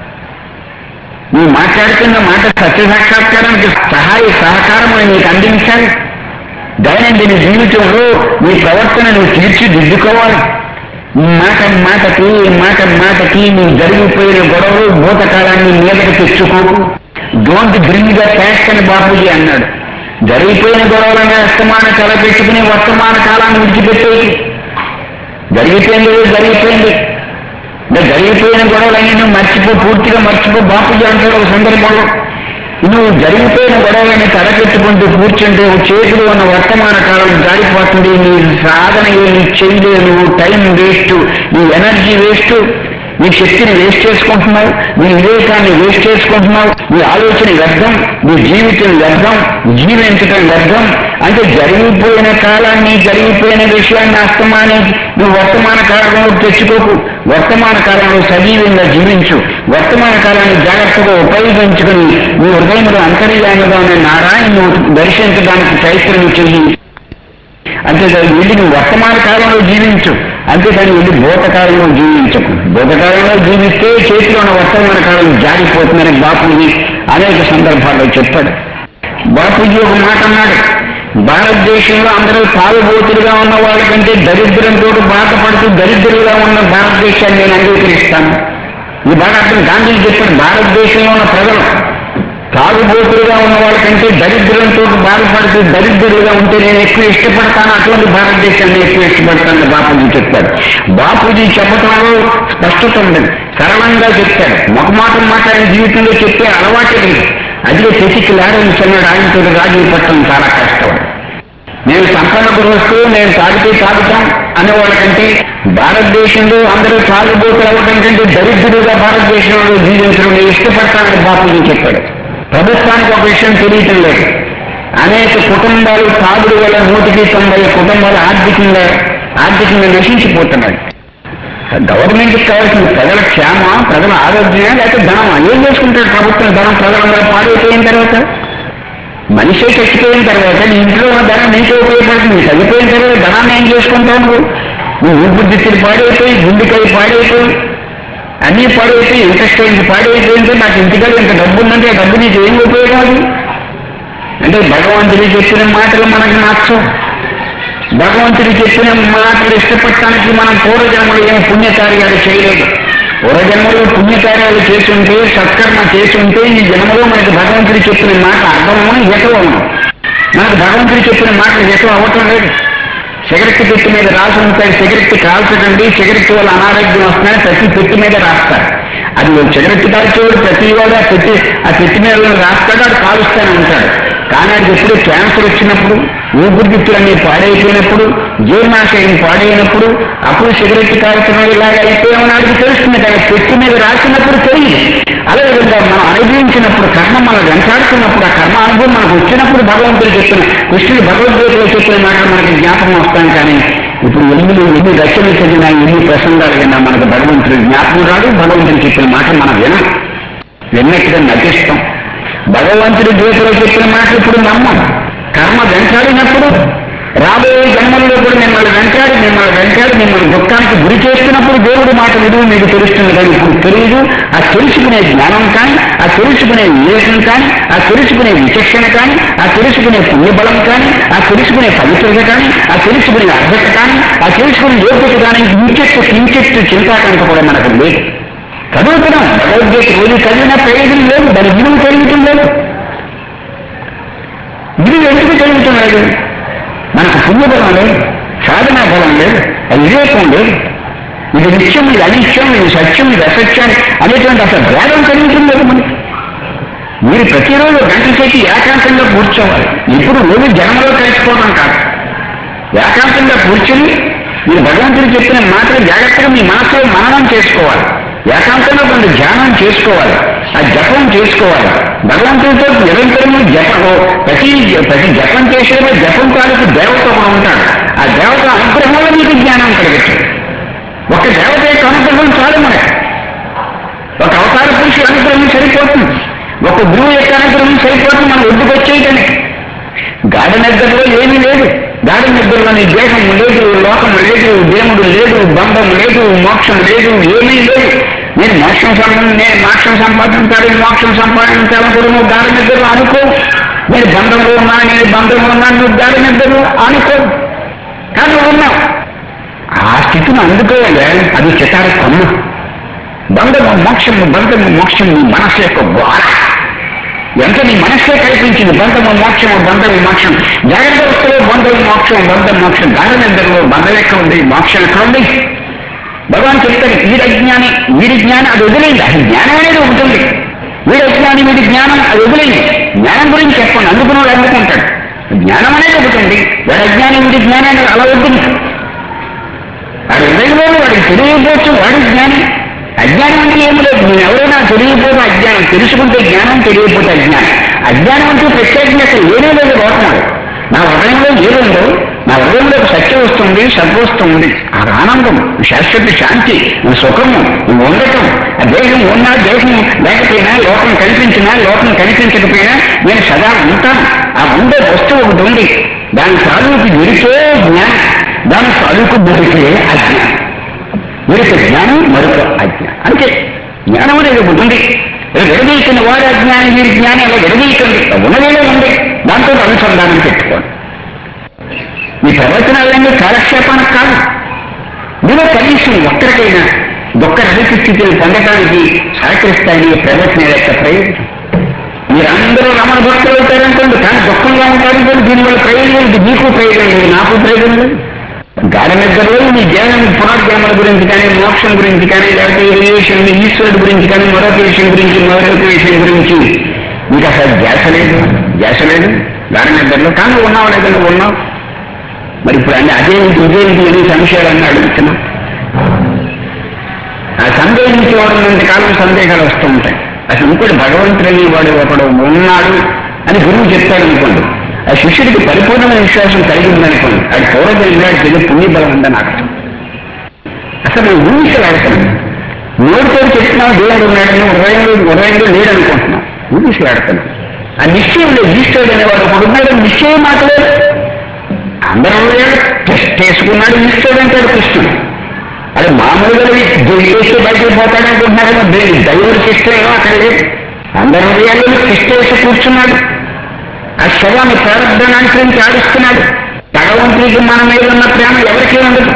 A: నువ్వు మాట్లాడుతున్న మాట సత్య సాక్షాత్కారానికి సహాయ సహకారములు నీకు అందించాలి దైనందిన జీవితంలో నీ ప్రవర్తన నువ్వు తీర్చిదిద్దుకోవాలి మాట మాటకి మాట మాటకి నీ జరిగిపోయిన గొడవలు భూతకాలాన్ని మీదకి తెచ్చుకోకు డోంట్ బ్రింగ్ ద ప్యాస్ట్ అని బాపూజీ అన్నాడు జరిగిపోయిన గొడవలను అస్తమాన కల పెట్టుకుని వర్తమాన కాలాన్ని విడిచిపెట్టేది జరిగిపోయింది ఏదో జరిగిపోయింది ఇంకా జరిగిపోయిన గొడవలన్నీ నువ్వు మర్చిపో పూర్తిగా మర్చిపో బాపూజీ అంటాడు ఒక సందర్భంలో నువ్వు జరిగిపోయిన గొడవలని తలకెత్తుకుంటూ కూర్చుంటే చేతిలో ఉన్న వర్తమాన కాలం జారిపోతుంది నీ సాధన ఏమి చేయలేదు నువ్వు టైం వేస్ట్ నీ ఎనర్జీ వేస్ట్ నీ శక్తిని వేస్ట్ చేసుకుంటున్నావు నీ వివేకాన్ని వేస్ట్ చేసుకుంటున్నావు నీ ఆలోచన వ్యర్థం నీ జీవితం వ్యర్థం జీవించటం వ్యర్థం అంటే జరిగిపోయిన కాలాన్ని జరిగిపోయిన విషయాన్ని అస్తమాని నువ్వు వర్తమాన కాలంలో తెచ్చుకోకు వర్తమాన కాలంలో సజీవంగా జీవించు వర్తమాన కాలాన్ని జాగ్రత్తగా ఉపయోగించుకుని నీ హృదయంలో అంతర్యామిగా ఉన్న నారాయణను దర్శించడానికి ప్రయత్నం చెయ్యి అంతేకాదు వెళ్ళి నువ్వు వర్తమాన కాలంలో జీవించు అంతేకాని వెళ్ళి భూతకాలంలో జీవించకు భూతకాలంలో జీవిస్తే చేతిలో ఉన్న వర్తమాన కాలం జారిపోతుందని బాపూజీ అనేక సందర్భాల్లో చెప్పాడు బాపూజీ ఒక మాట అన్నాడు భారతదేశంలో అందరూ తాగుబోతులుగా ఉన్న వాళ్ళకంటే దరిద్రంతో బాధపడుతూ దరిద్రులుగా ఉన్న భారతదేశాన్ని నేను అంగీకరిస్తాను ఈ బాగా అర్థం గాంధీ చెప్పాడు భారతదేశంలో ఉన్న ప్రజలు తాగుబోతులుగా ఉన్న వాళ్ళకంటే దరిద్రంతో బాధపడుతూ దరిద్రులుగా ఉంటే నేను ఎక్కువ ఇష్టపడతాను అటువంటి భారతదేశాన్ని ఎక్కువ ఇష్టపడతాను బాపూజీ చెప్తాడు బాపూజీ చెప్పటంలో స్పష్టత ఉండదు సరళంగా చెప్తాడు మొకమాటం మాట్లాడిన జీవితంలో చెప్పే అలవాటు లేదు అదిగే చెట్టుకి లారెన్స్ అన్నాడు ఆయనతో రాజీ పట్టడం చాలా కష్టం నేను సంపన్న గృహస్థు నేను తాగితే తాగుతాం అనేవాళ్ళకంటే భారతదేశంలో అందరూ తాగుబోతులు అవ్వడం కంటే దరిద్రులుగా భారతదేశంలో జీవించడం నేను ఇష్టపడతానని బాపూజీ చెప్పాడు ప్రభుత్వానికి ఒక విషయం తెలియటం లేదు అనేక కుటుంబాలు తాగుడు వల్ల నూటికి తొంభై కుటుంబాలు ఆర్థికంగా ఆర్థికంగా నశించిపోతున్నాయి గవర్నమెంట్కి కావాల్సిన ప్రజల క్షేమ ప్రజల ఆరోగ్యమే లేకపోతే ధనమా ఏం చేసుకుంటాడు ప్రభుత్వం ధనం ప్రజలందరూ పాడైపోయిన తర్వాత మనిషే చచ్చిపోయిన తర్వాత నీ ఇంట్లో ఉన్న ధనం నీకే ఉపయోగపడుతుంది చనిపోయిన తర్వాత ధనాన్ని ఏం చేసుకుంటావు నువ్వు నువ్వు ఊపిరితిత్తులు పాడైపోయి గుండెకాయ పాడైపోయి అన్నీ పాడైపోయి ఇంట్రెస్ట్ అయింది పాడైపోయింటే నాకు ఇంటికాడ ఇంత డబ్బు ఉందంటే ఆ డబ్బు నీకు ఏం ఉపయోగం అది అంటే భగవంతుడు చెప్పిన మాటలు మనకు నచ్చవు భగవంతుడు చెప్పిన మాటలు ఇష్టపడటానికి మనం పూర్వజన్మలు ఏం పుణ్యకార్యాలు చేయలేదు పూర్వజన్మలో పుణ్యకార్యాలు చేసుంటే సత్కర్మ చేసుంటే ఈ జన్మలో మనకి భగవంతుడు చెప్పిన మాట అర్థమని ఎటవ మనకు భగవంతుడు చెప్పిన మాటలు ఎటవ అవ్వటం లేదు సిగరెట్ పెట్టి మీద రాసి ఉంటాయి సిగరెట్ కాల్చకండి సిగరెట్ వల్ల అనారోగ్యం వస్తుందని ప్రతి పెట్టి మీద రాస్తారు అది సిగరెట్ కాల్చేవాడు ప్రతి వాడు ఆ పెట్టి ఆ పెట్టి మీద రాస్తాడు అది కాలుస్తానే ఉంటాడు కానీ అది ఎప్పుడు క్యాన్సర్ వచ్చినప్పుడు ఊపిరితిత్తులన్నీ పాడైపోయినప్పుడు జీర్ణాశయం పాడైనప్పుడు అప్పుడు సిగరెట్ కాల్చడం ఇలాగ అయిపోయామని వాడికి తెలుస్తుంది కానీ పెట్టి మీద రాసినప్పుడు తెలియదు అదేవిధంగా మనం అనుభవించినప్పుడు కర్మ మనం వెంటాడుతున్నప్పుడు ఆ కర్మ అనుభవం మనకు వచ్చినప్పుడు భగవంతుడు చెప్పిన కృష్ణుడు భగవద్గీతలో చెప్పిన మాట మనకి జ్ఞాపకం వస్తాం కానీ ఇప్పుడు ఎన్ని ఎన్ని రచనలు చదివినా ఎన్ని ప్రసంగాలు విన్నా మనకు భగవంతుడు జ్ఞాపకం రాడు భగవంతుడు చెప్పిన మాట మనం వినం విన్నట్టుగా నటిస్తాం భగవంతుడి గీతలో చెప్పిన మాట ఇప్పుడు నమ్మం కర్మ వెంటాడినప్పుడు రాబోయే జన్మల్లో కూడా మిమ్మల్ని వెంటాడి మిమ్మల్ని వెంటాడి మిమ్మల్ని దుఃఖానికి గురి చేస్తున్నప్పుడు దేవుడి మాట విలువ మీకు తెలుస్తుంది కానీ ఇప్పుడు తెలియదు ఆ తెలుసుకునే జ్ఞానం కానీ ఆ తెలుసుకునే వివేకం కానీ ఆ తెలుసుకునే విచక్షణ కానీ ఆ తెలుసుకునే పుణ్యబలం కానీ ఆ తెలుసుకునే పవిత్రత కానీ ఆ తెలుసుకునే అర్హత కానీ ఆ తెలుసుకునే యోగ్యత కానీ ఇంచెత్తు కించెత్తు చింతాకంత కూడా మనకు లేదు చదువుతున్నాం భగవద్గీత రోజు చదివిన ప్రయోజనం లేదు దాని విలువ పెరుగుతుంది లేదు విలువ ఎందుకు పెరుగుతుంది లేదు మనకు పుణ్యబలం లేదు సాధనా బలం లేదు అది వివేకం లేదు ఇది నిత్యం ఇది అనిత్యం ఇది సత్యం ఇది అసత్యం అనేటువంటి అసలు భేదం కలుగుతుంది లేదు మనకి మీరు ప్రతిరోజు గంట చేసి ఏకాంతంగా కూర్చోవాలి ఇప్పుడు రోజు జన్మలో కలిసిపోవడం కాదు ఏకాంతంగా కూర్చొని మీరు భగవంతుడు చెప్పిన మాటలు జాగ్రత్తగా మీ మనసులో మననం చేసుకోవాలి ఏకాంతంగా కొంత ధ్యానం చేసుకోవాలి ఆ జపం చేసుకోవాలి భగవంతుడితో నిరంతరము జపం ప్రతి ప్రతి జపం చేసేటప్పుడు జపం తాలూకు దేవత ఒకడు ఉంటాడు ఆ దేవత అనుగ్రహం వల్ల మీకు జ్ఞానం కలగచ్చు ఒక దేవత యొక్క అనుగ్రహం చాలు మనకి ఒక అవతార పురుషుడు అనుగ్రహం సరిపోతుంది ఒక గురువు యొక్క అనుగ్రహం సరిపోతుంది మనం ఒడ్డుకు వచ్చేయటానికి గాఢ నిద్రలో ఏమీ లేదు గాఢ నిద్రలో నీ దేహం లేదు లోకం లేదు దేవుడు లేదు బంధం లేదు మోక్షం లేదు ఏమీ లేదు నేను మోక్షం సంబంధం నేను మోక్షం సంపాదించాలి మోక్షం సంపాదించాలని కూడా నువ్వు గాఢ నిద్రలో అనుకో నేను బంధంలో ఉన్నా నేను బంధంలో ఉన్నాను నువ్వు గాఢ నిద్రలో అనుకో కానీ నువ్వు ఉన్నావు ఆ స్థితిని అందుకోవాలి అది చితార కొమ్మ బంధము మోక్షము బంధము మోక్షము నీ మనస్సు యొక్క గోడ ఎంత నీ మనస్సే కల్పించింది బంధము మోక్షము బంధము మోక్షం జాగ్రత్త వస్తువులో బంధము మోక్షం బంధం మోక్షం గాఢ నిద్రలో బంధం ఎక్కడ ఉంది మోక్షం ఎక్కడ ఉంది భగవాన్ చెప్తాడు వీడి అజ్ఞాని వీడి జ్ఞానం అది వదిలేండి అసలు జ్ఞానం అనేది ఒకటి ఉంది వీడి అజ్ఞాని వీడి జ్ఞానం అది వదిలేండి జ్ఞానం గురించి చెప్పండి అందుకుని వాడు అందుకుంటాడు జ్ఞానం అనేది ఒకటి ఉంది వాడి అజ్ఞాని వీడి జ్ఞానాన్ని అలా వద్దు వాడు హృదయంలో వాడికి తెలియకపోవచ్చు వాడు జ్ఞాని అజ్ఞానం అంటే ఏమి లేదు నేను ఎవరైనా తెలియకపోతే అజ్ఞానం తెలుసుకుంటే జ్ఞానం తెలియకపోతే అజ్ఞానం అజ్ఞానం అంటే ప్రత్యేకంగా అసలు ఏమీ లేదు లోపం నా హృదయంలో ఏముందో నా హృదయంలో ఒక సత్యం వస్తుంది సద్వస్తు ఉంది ఆ ఆనందం శాశ్వత శాంతి ఈ సుఖము ఈ ఉండటం ఆ దేహం ఉన్నా దేహం లేకపోయినా లోకం కనిపించినా లోకం కనిపించకపోయినా నేను సదా ఉంటాను ఆ ఉండే వస్తువు ఒకటి ఉంది దాని తాలూకు విరిచే జ్ఞానం దాని తాలూకు బతికే అజ్ఞానం మరొక జ్ఞానం మరొక అజ్ఞానం అంతే జ్ఞానం అనేది ఒకటి ఉంది విడదీసిన వారి అజ్ఞానం వీరి జ్ఞానం అలా విడదీయకండి ఉన్నదేలో ఉంది దాంతో అనుసంధానం పెట్టుకోండి ఈ ప్రవచనాలన్నీ కాలక్షేపానికి కాదు మీలో కనీసం ఒక్కరికైనా దుఃఖ రహిత స్థితిని పొందడానికి సహకరిస్తాయని ఈ ప్రవచనాల యొక్క ప్రయోజనం మీరందరూ రమణ భక్తులు అవుతారనుకోండి కానీ దుఃఖంగా ఉంటారనుకోండి దీనివల్ల ప్రయోజనం ఏంటి మీకు ప్రయోజనం లేదు నాకు ప్రయోజనం లేదు గాఢ నిద్రలో మీ జ్ఞానం పునర్జన్మల గురించి కానీ మోక్షం గురించి కానీ లేకపోతే రిలేషన్ ఈశ్వరుడు గురించి కానీ మరొక విషయం గురించి మరొక విషయం గురించి మీకు అసలు ధ్యాస లేదు ధ్యాస లేదు గాఢ నిద్రలో కానీ ఉన్నావు లేదంటే ఉన్నావు మరి ఇప్పుడు అన్ని అదేంటి ఇదేంటి అని సంశయాలన్నీ అడుగుతున్నాం ఆ సందేహించేవాడున్నంత కాలం సందేహాలు వస్తూ ఉంటాయి అసలు ఇంకోటి భగవంతుడని వాడు ఒకడు ఉన్నాడు అని గురువు చెప్తాడు అనుకోండి ఆ శిష్యుడికి పరిపూర్ణమైన విశ్వాసం కలిగి ఉందనుకోండి అది పూర్వజన్మాడికి ఏదో పుణ్యబలం ఉందని అర్థం అసలు నేను ఊహించలాడతాను నోటితో చెప్తున్నావు దేవుడు ఉన్నాడని హృదయంలో హృదయంలో లేడనుకుంటున్నాం ఊహించలాడతాను ఆ నిశ్చయం లేదు ఈశ్వరుడు అనేవాడు ఒకడు ఉన్నాడని నిశ్చయం మాట్లాడు అందరూ టెస్ట్ చేసుకున్నాడు ఈశ్వరుడు అంటాడు కృష్ణుడు అది మామూలుగా చేసి బయటకు పోతాడనుకుంటున్నారేమో దైవుడి శిష్టం ఏమో అక్కడ లేదు అందరి హృదయాల్లో శిష్ట వేసి కూర్చున్నాడు ఆ శవాన్ని ప్రారంభాన్ని అనుసరించి ఆడిస్తున్నాడు భగవంతుడికి మన మీద ఉన్న ప్రేమ ఎవరికీ ఉండదు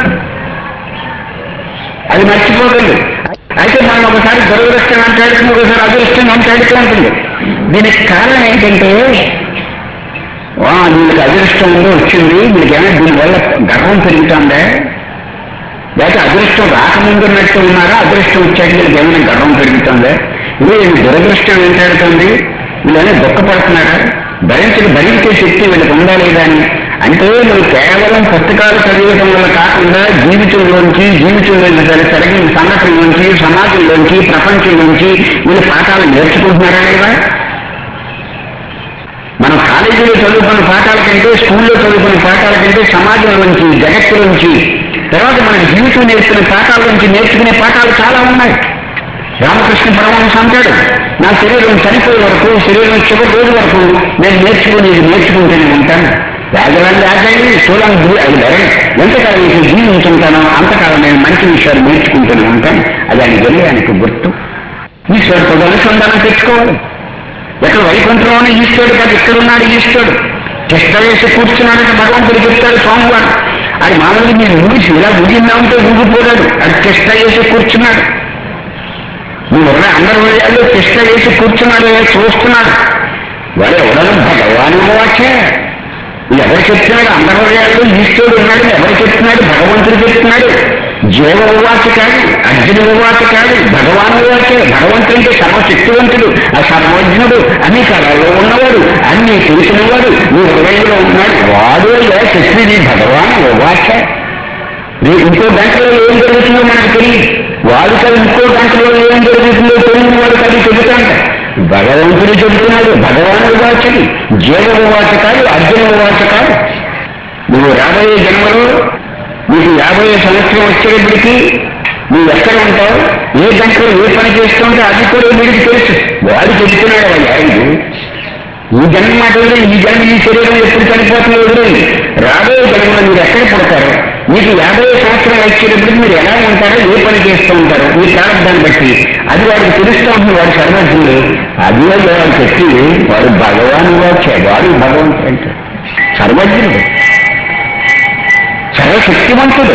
A: అది మర్చిపోకండి అయితే మనం ఒకసారి దురదృష్టం అంటాడుతుంది ఒకసారి అదృష్టం అంటాడుతూ ఉంటుంది దీనికి కారణం ఏంటంటే వా వీళ్ళకి అదృష్టం ఉందో వచ్చింది వీళ్ళకి ఏమైనా దీనివల్ల గర్వం పెరుగుతుందే లేకపోతే అదృష్టం రాకముందు ఉన్నట్టు ఉన్నారా అదృష్టం వచ్చాక వీళ్ళకి ఏమైనా గర్వం పెరుగుతుందే ఇది వీళ్ళు దురదృష్టం ఏంటాడుతుంది వీళ్ళని దుఃఖపడుతున్నారా భరించక భరించే శక్తి వీళ్ళకి ఉందా లేదా అని అంటే నువ్వు కేవలం పుస్తకాలు చదివడం వల్ల కాకుండా జీవితంలోంచి జీవితంలో సరే జరిగిన సంఘటనలోంచి సమాజంలోంచి ప్రపంచంలోంచి వీళ్ళు పాఠాలు నేర్చుకుంటున్నారా లేదా మనం కాలేజీలో చదువుకున్న పాఠాల కంటే స్కూల్లో చదువుకున్న పాఠాల కంటే సమాజంలోంచి జగత్తులోంచి తర్వాత మనకి జీవితం నేర్చుకునే పాఠాల నుంచి నేర్చుకునే పాఠాలు చాలా ఉన్నాయి రామకృష్ణ పరమహంస అంటాడు నా శరీరం చనిపోయే వరకు శరీరం చివరి రోజు వరకు నేను నేర్చుకునేది నేర్చుకుంటూనే ఉంటాను రాజవాళ్ళ రాజాయి స్థూలం అది వరం ఎంతకాలం నేను జీవించుంటానో అంతకాలం నేను మంచి విషయాలు నేర్చుకుంటూనే ఉంటాను అది ఆయన వినయానికి గుర్తు ఈశ్వరుడితో అనుసంధానం తెచ్చుకోవాలి ఎక్కడ వైకుంఠంలోనే ఈశ్వరుడు కాదు ఇక్కడ ఉన్నాడు ఈశ్వరుడు చెష్ట వేసి కూర్చున్నాడంటే భగవంతుడు చెప్తాడు స్వామివారు అది మామూలుగా మీరు ఊసి ఇలా ఊగిందా ఉంటే ఊగిపోతాడు అది చెష్ట వేసి కూర్చున్నాడు నువ్వు ఉన్న అందరి హృదయాల్లో చెష్ట వేసి కూర్చున్నాడు చూస్తున్నాడు వాడు ఎవడను భగవాను వాచే ఎవరు చెప్తున్నాడు అందరి హృదయాల్లో ఈశ్వరుడు ఉన్నాడు ఎవరు చెప్తున్నాడు భగవంతుడు చెప్తున్నాడు జీవ ఉవాచ కాదు అర్జున ఉవాచ కాదు భగవాన్ ఉవాచే భగవంతుడు అంటే సర్వశక్తివంతుడు ఆ సర్వజ్ఞుడు అన్ని కళల్లో ఉన్నవాడు అన్ని తెలిసినవాడు నీ హృదయంలో ఉన్నాడు వాడు శక్తిని భగవాన్ ఉవాచ రేపు ఇంకో గంటలో ఏం జరుగుతుందో మనకు తెలియదు వాడు కాదు ఇంకో గంటలో ఏం జరుగుతుందో తెలియని వాడు అది చెబుతాంట భగవంతుడు చెబుతున్నాడు భగవానుడు వాచది జీవ వాచ కాదు అర్జున వాచ కాదు నువ్వు రాబోయే జన్మలో నీకు యాభై సంవత్సరం వచ్చేటప్పటికి నువ్వు ఎక్కడ ఉంటావు ఏ గంటలో ఏ పని చేస్తుంటే అది కూడా వీడికి తెలుసు వాడు చెబుతున్నాడు వాళ్ళు ఆయనకు ఈ జన్మ మాట వదిలేయండి. ఈ జన్మ ఈ శరీరం ఎప్పుడు చనిపోతుందో వదిలేయండి రాబోయే జన్మలో మీరు ఎక్కడ పడతారు మీకు యాభై సంవత్సరాలు వచ్చేటప్పటికి మీరు ఎలా ఉంటారో ఏ పని చేస్తూ ఉంటారో మీ ప్రారంభాన్ని బట్టి అది వాడికి తెలుస్తూ ఉంటుంది వాడు సర్వజ్ఞుడు అది వాడు వాడు చెప్పి వాడు భగవాన్ వాడు వాడు భగవంతుడు అంటే సర్వజ్ఞుడు సర్వశక్తివంతుడు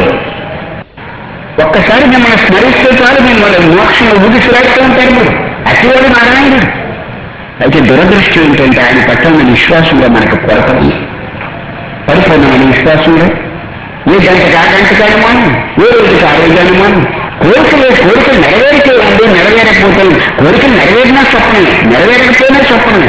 A: ఒక్కసారి మిమ్మల్ని స్మరిస్తే చాలు మిమ్మల్ని మోక్షం ఊగిసిరాడుతూ ఉంటారు మీరు అతివాడు నారాయణుడు అయితే దురదృష్టం ఏంటంటే ఆయన పట్ల ఉన్న విశ్వాసంలో మనకు కొరత ఉంది పరిపూర్ణమైన విశ్వాసంలో ఏ గంటకు ఆ గంటకు అనుమానం ఏ రోజుకి ఆ రోజు అనుమానం కోరికలు కోరికలు నెరవేరితే ఉంది నెరవేరకపోతే కోరికలు నెరవేరినా స్వప్నమే నెరవేరకపోయినా స్వప్నమే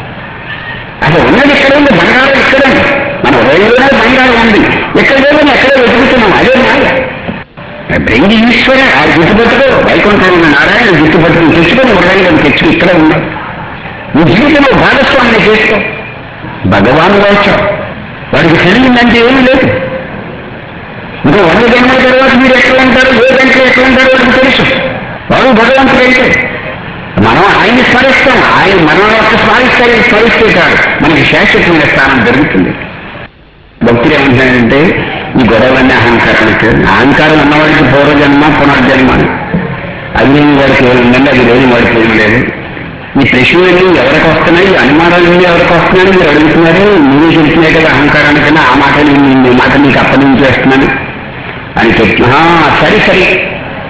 A: అసలు ఉన్నది ఇక్కడ ఉంది బంగారం ఇక్కడ ఉంది మన హృదయంలోనే బంగారం ఉంది ఎక్కడ లేదని ఎక్కడే వెతుకుతున్నాం అదే మాయ బ్రెంగి ఈశ్వర ఆ గుర్తుపట్టుకో వైకుంఠం ఉన్న నారాయణ గుర్తుపట్టుకుని తెచ్చుకొని హృదయంలో తెచ్చుకు ఇక్కడ ఉన్నాడు నీ జీవితంలో భాగస్వామిని చేసుకో భగవాన్ వాచ్యం వాడికి తెలియదంటే ఏమీ లేదు ఇంకా వంద జన్మల తర్వాత మీరు ఎక్కడ ఉంటారు ఏ గంటలో ఎక్కడ ఉంటారో వాడికి తెలుసు వాడు భగవంతుడు అయితే మనం ఆయన్ని స్మరిస్తాం ఆయన మనం యొక్క స్మరిస్తే స్మరిస్తే కాదు మనకి శాశ్వతమైన స్థానం దొరుకుతుంది భక్తులు ఏమంటున్నాడంటే ఈ గొడవలన్నీ అహంకారానికి అహంకారం ఉన్నవాడికి పూర్వజన్మ పునర్జన్మ అని. అది లేని వాడికి ఏముందండి అది లేని వాడికి ఏం లేదు ఈ ప్రశ్నలన్నీ ఎవరికి వస్తున్నాయి ఈ అనుమానాలన్నీ ఎవరికి వస్తున్నాయని మీరు అడుగుతున్నారు నువ్వు చెప్తున్నాయి కదా అహంకారానికన్నా ఆ మాట నేను ఈ మాట నీకు అప్పగించేస్తున్నాను అని చెప్తున్నా "ఆ, సరే సరే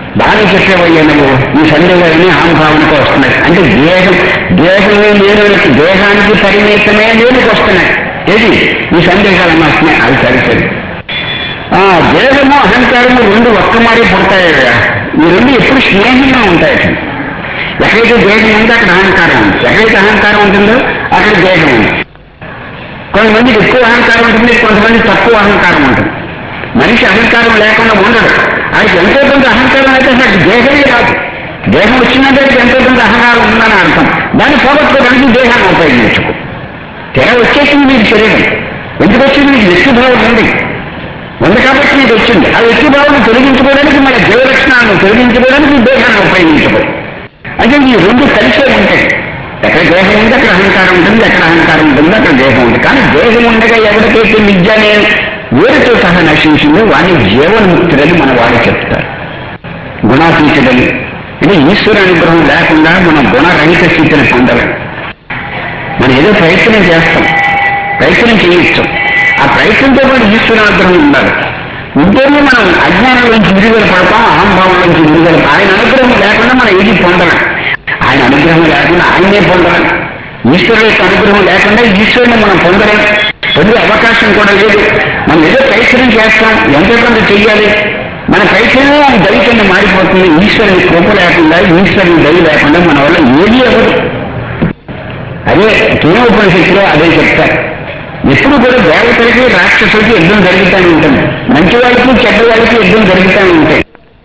A: బాగా చెప్పేవయ్యా నువ్వు ఈ సందేహాలని ఆంభావనకు వస్తున్నాయి అంటే దేహం దేహమే లేనులకి దేహానికి పరిమితమే లేనికి వస్తున్నాయి ఏది ఈ సందేహాలన్నీ వస్తున్నాయి అది సరి సరి ఆ దేహము అహంకారము రెండు ఒక్క మారి పుడతాయి కదా ఈ రెండు ఎప్పుడు స్నేహంగా ఉంటాయి ఎక్కడైతే దేహం ఉందో అక్కడ అహంకారం ఉంది ఎక్కడైతే అహంకారం ఉంటుందో అక్కడ దేహం ఉంది కొంతమందికి ఎక్కువ అహంకారం ఉంటుంది కొంతమంది తక్కువ అహంకారం ఉంటుంది మనిషి అహంకారం లేకుండా ఉండడు ఆయనకి ఎంతో కొంత అహంకారం అయితే అసలు దేహమే రాదు దేహం వచ్చిందంటే ఆయనకి ఎంతో కొంత అహంకారం ఉందని అర్థం దాన్ని పోగొట్టుకోవడానికి దేహాన్ని ఉపయోగించుకో తెర వచ్చేసింది మీకు శరీరం ఎందుకు వచ్చింది మీకు వ్యక్తిభావం ఉంది ఉంది కాబట్టి మీకు వచ్చింది ఆ వ్యక్తిభావాన్ని తొలగించుకోవడానికి మన జీవలక్షణాలను తొలగించుకోవడానికి ఈ దేహాన్ని ఉపయోగించుకో అంటే ఈ రెండు కలిసే ఉంటాయి ఎక్కడ దేహం ఉంది అక్కడ అహంకారం ఉంటుంది ఎక్కడ అహంకారం ఉంటుంది అక్కడ దేహం ఉంది కానీ దేహం ఉండగా ఎవరికైతే విద్యనే వేరుతో సహా నశించిందో వాడిని జీవన్ముక్తుడని మన వాడు చెప్తారు గుణాతీతుడని అంటే ఈశ్వర అనుగ్రహం లేకుండా మనం గుణరహిత స్థితిని పొందలేం మనం ఏదో ప్రయత్నం చేస్తాం ప్రయత్నం చేయొచ్చు ఆ ప్రయత్నంతో పాటు ఈశ్వరానుగ్రహం ఉండాలి ఉంటేనే మనం అజ్ఞానంలోంచి విడుదల పడతాం అహంభావంలోంచి విడుదల ఆయన అనుగ్రహం లేకుండా మనం ఏది పొందలేం ఆయన అనుగ్రహం లేకుండా ఆయనే పొందలేం ఈశ్వరుడు యొక్క అనుగ్రహం లేకుండా ఈశ్వరుని మనం పొందలేం పొందే అవకాశం కూడా లేదు మనం ఏదో ప్రయత్నం చేస్తాం ఎంత కొంత చెయ్యాలి మన ప్రయత్నమే ఆయన దయ కింద మారిపోతుంది ఈశ్వరుని కృప లేకుండా ఈశ్వరుని దయ లేకుండా మన వల్ల ఏది అవ్వదు అదే కేనోపనిషత్తులో అదే చెప్తారు ఎప్పుడు కూడా దేవతలకి రాక్షసులకి యుద్ధం జరుగుతూనే ఉంటుంది మంచి వాళ్ళకి చెడ్డ వాళ్ళకి యుద్ధం జరుగుతూనే ఉంటాయి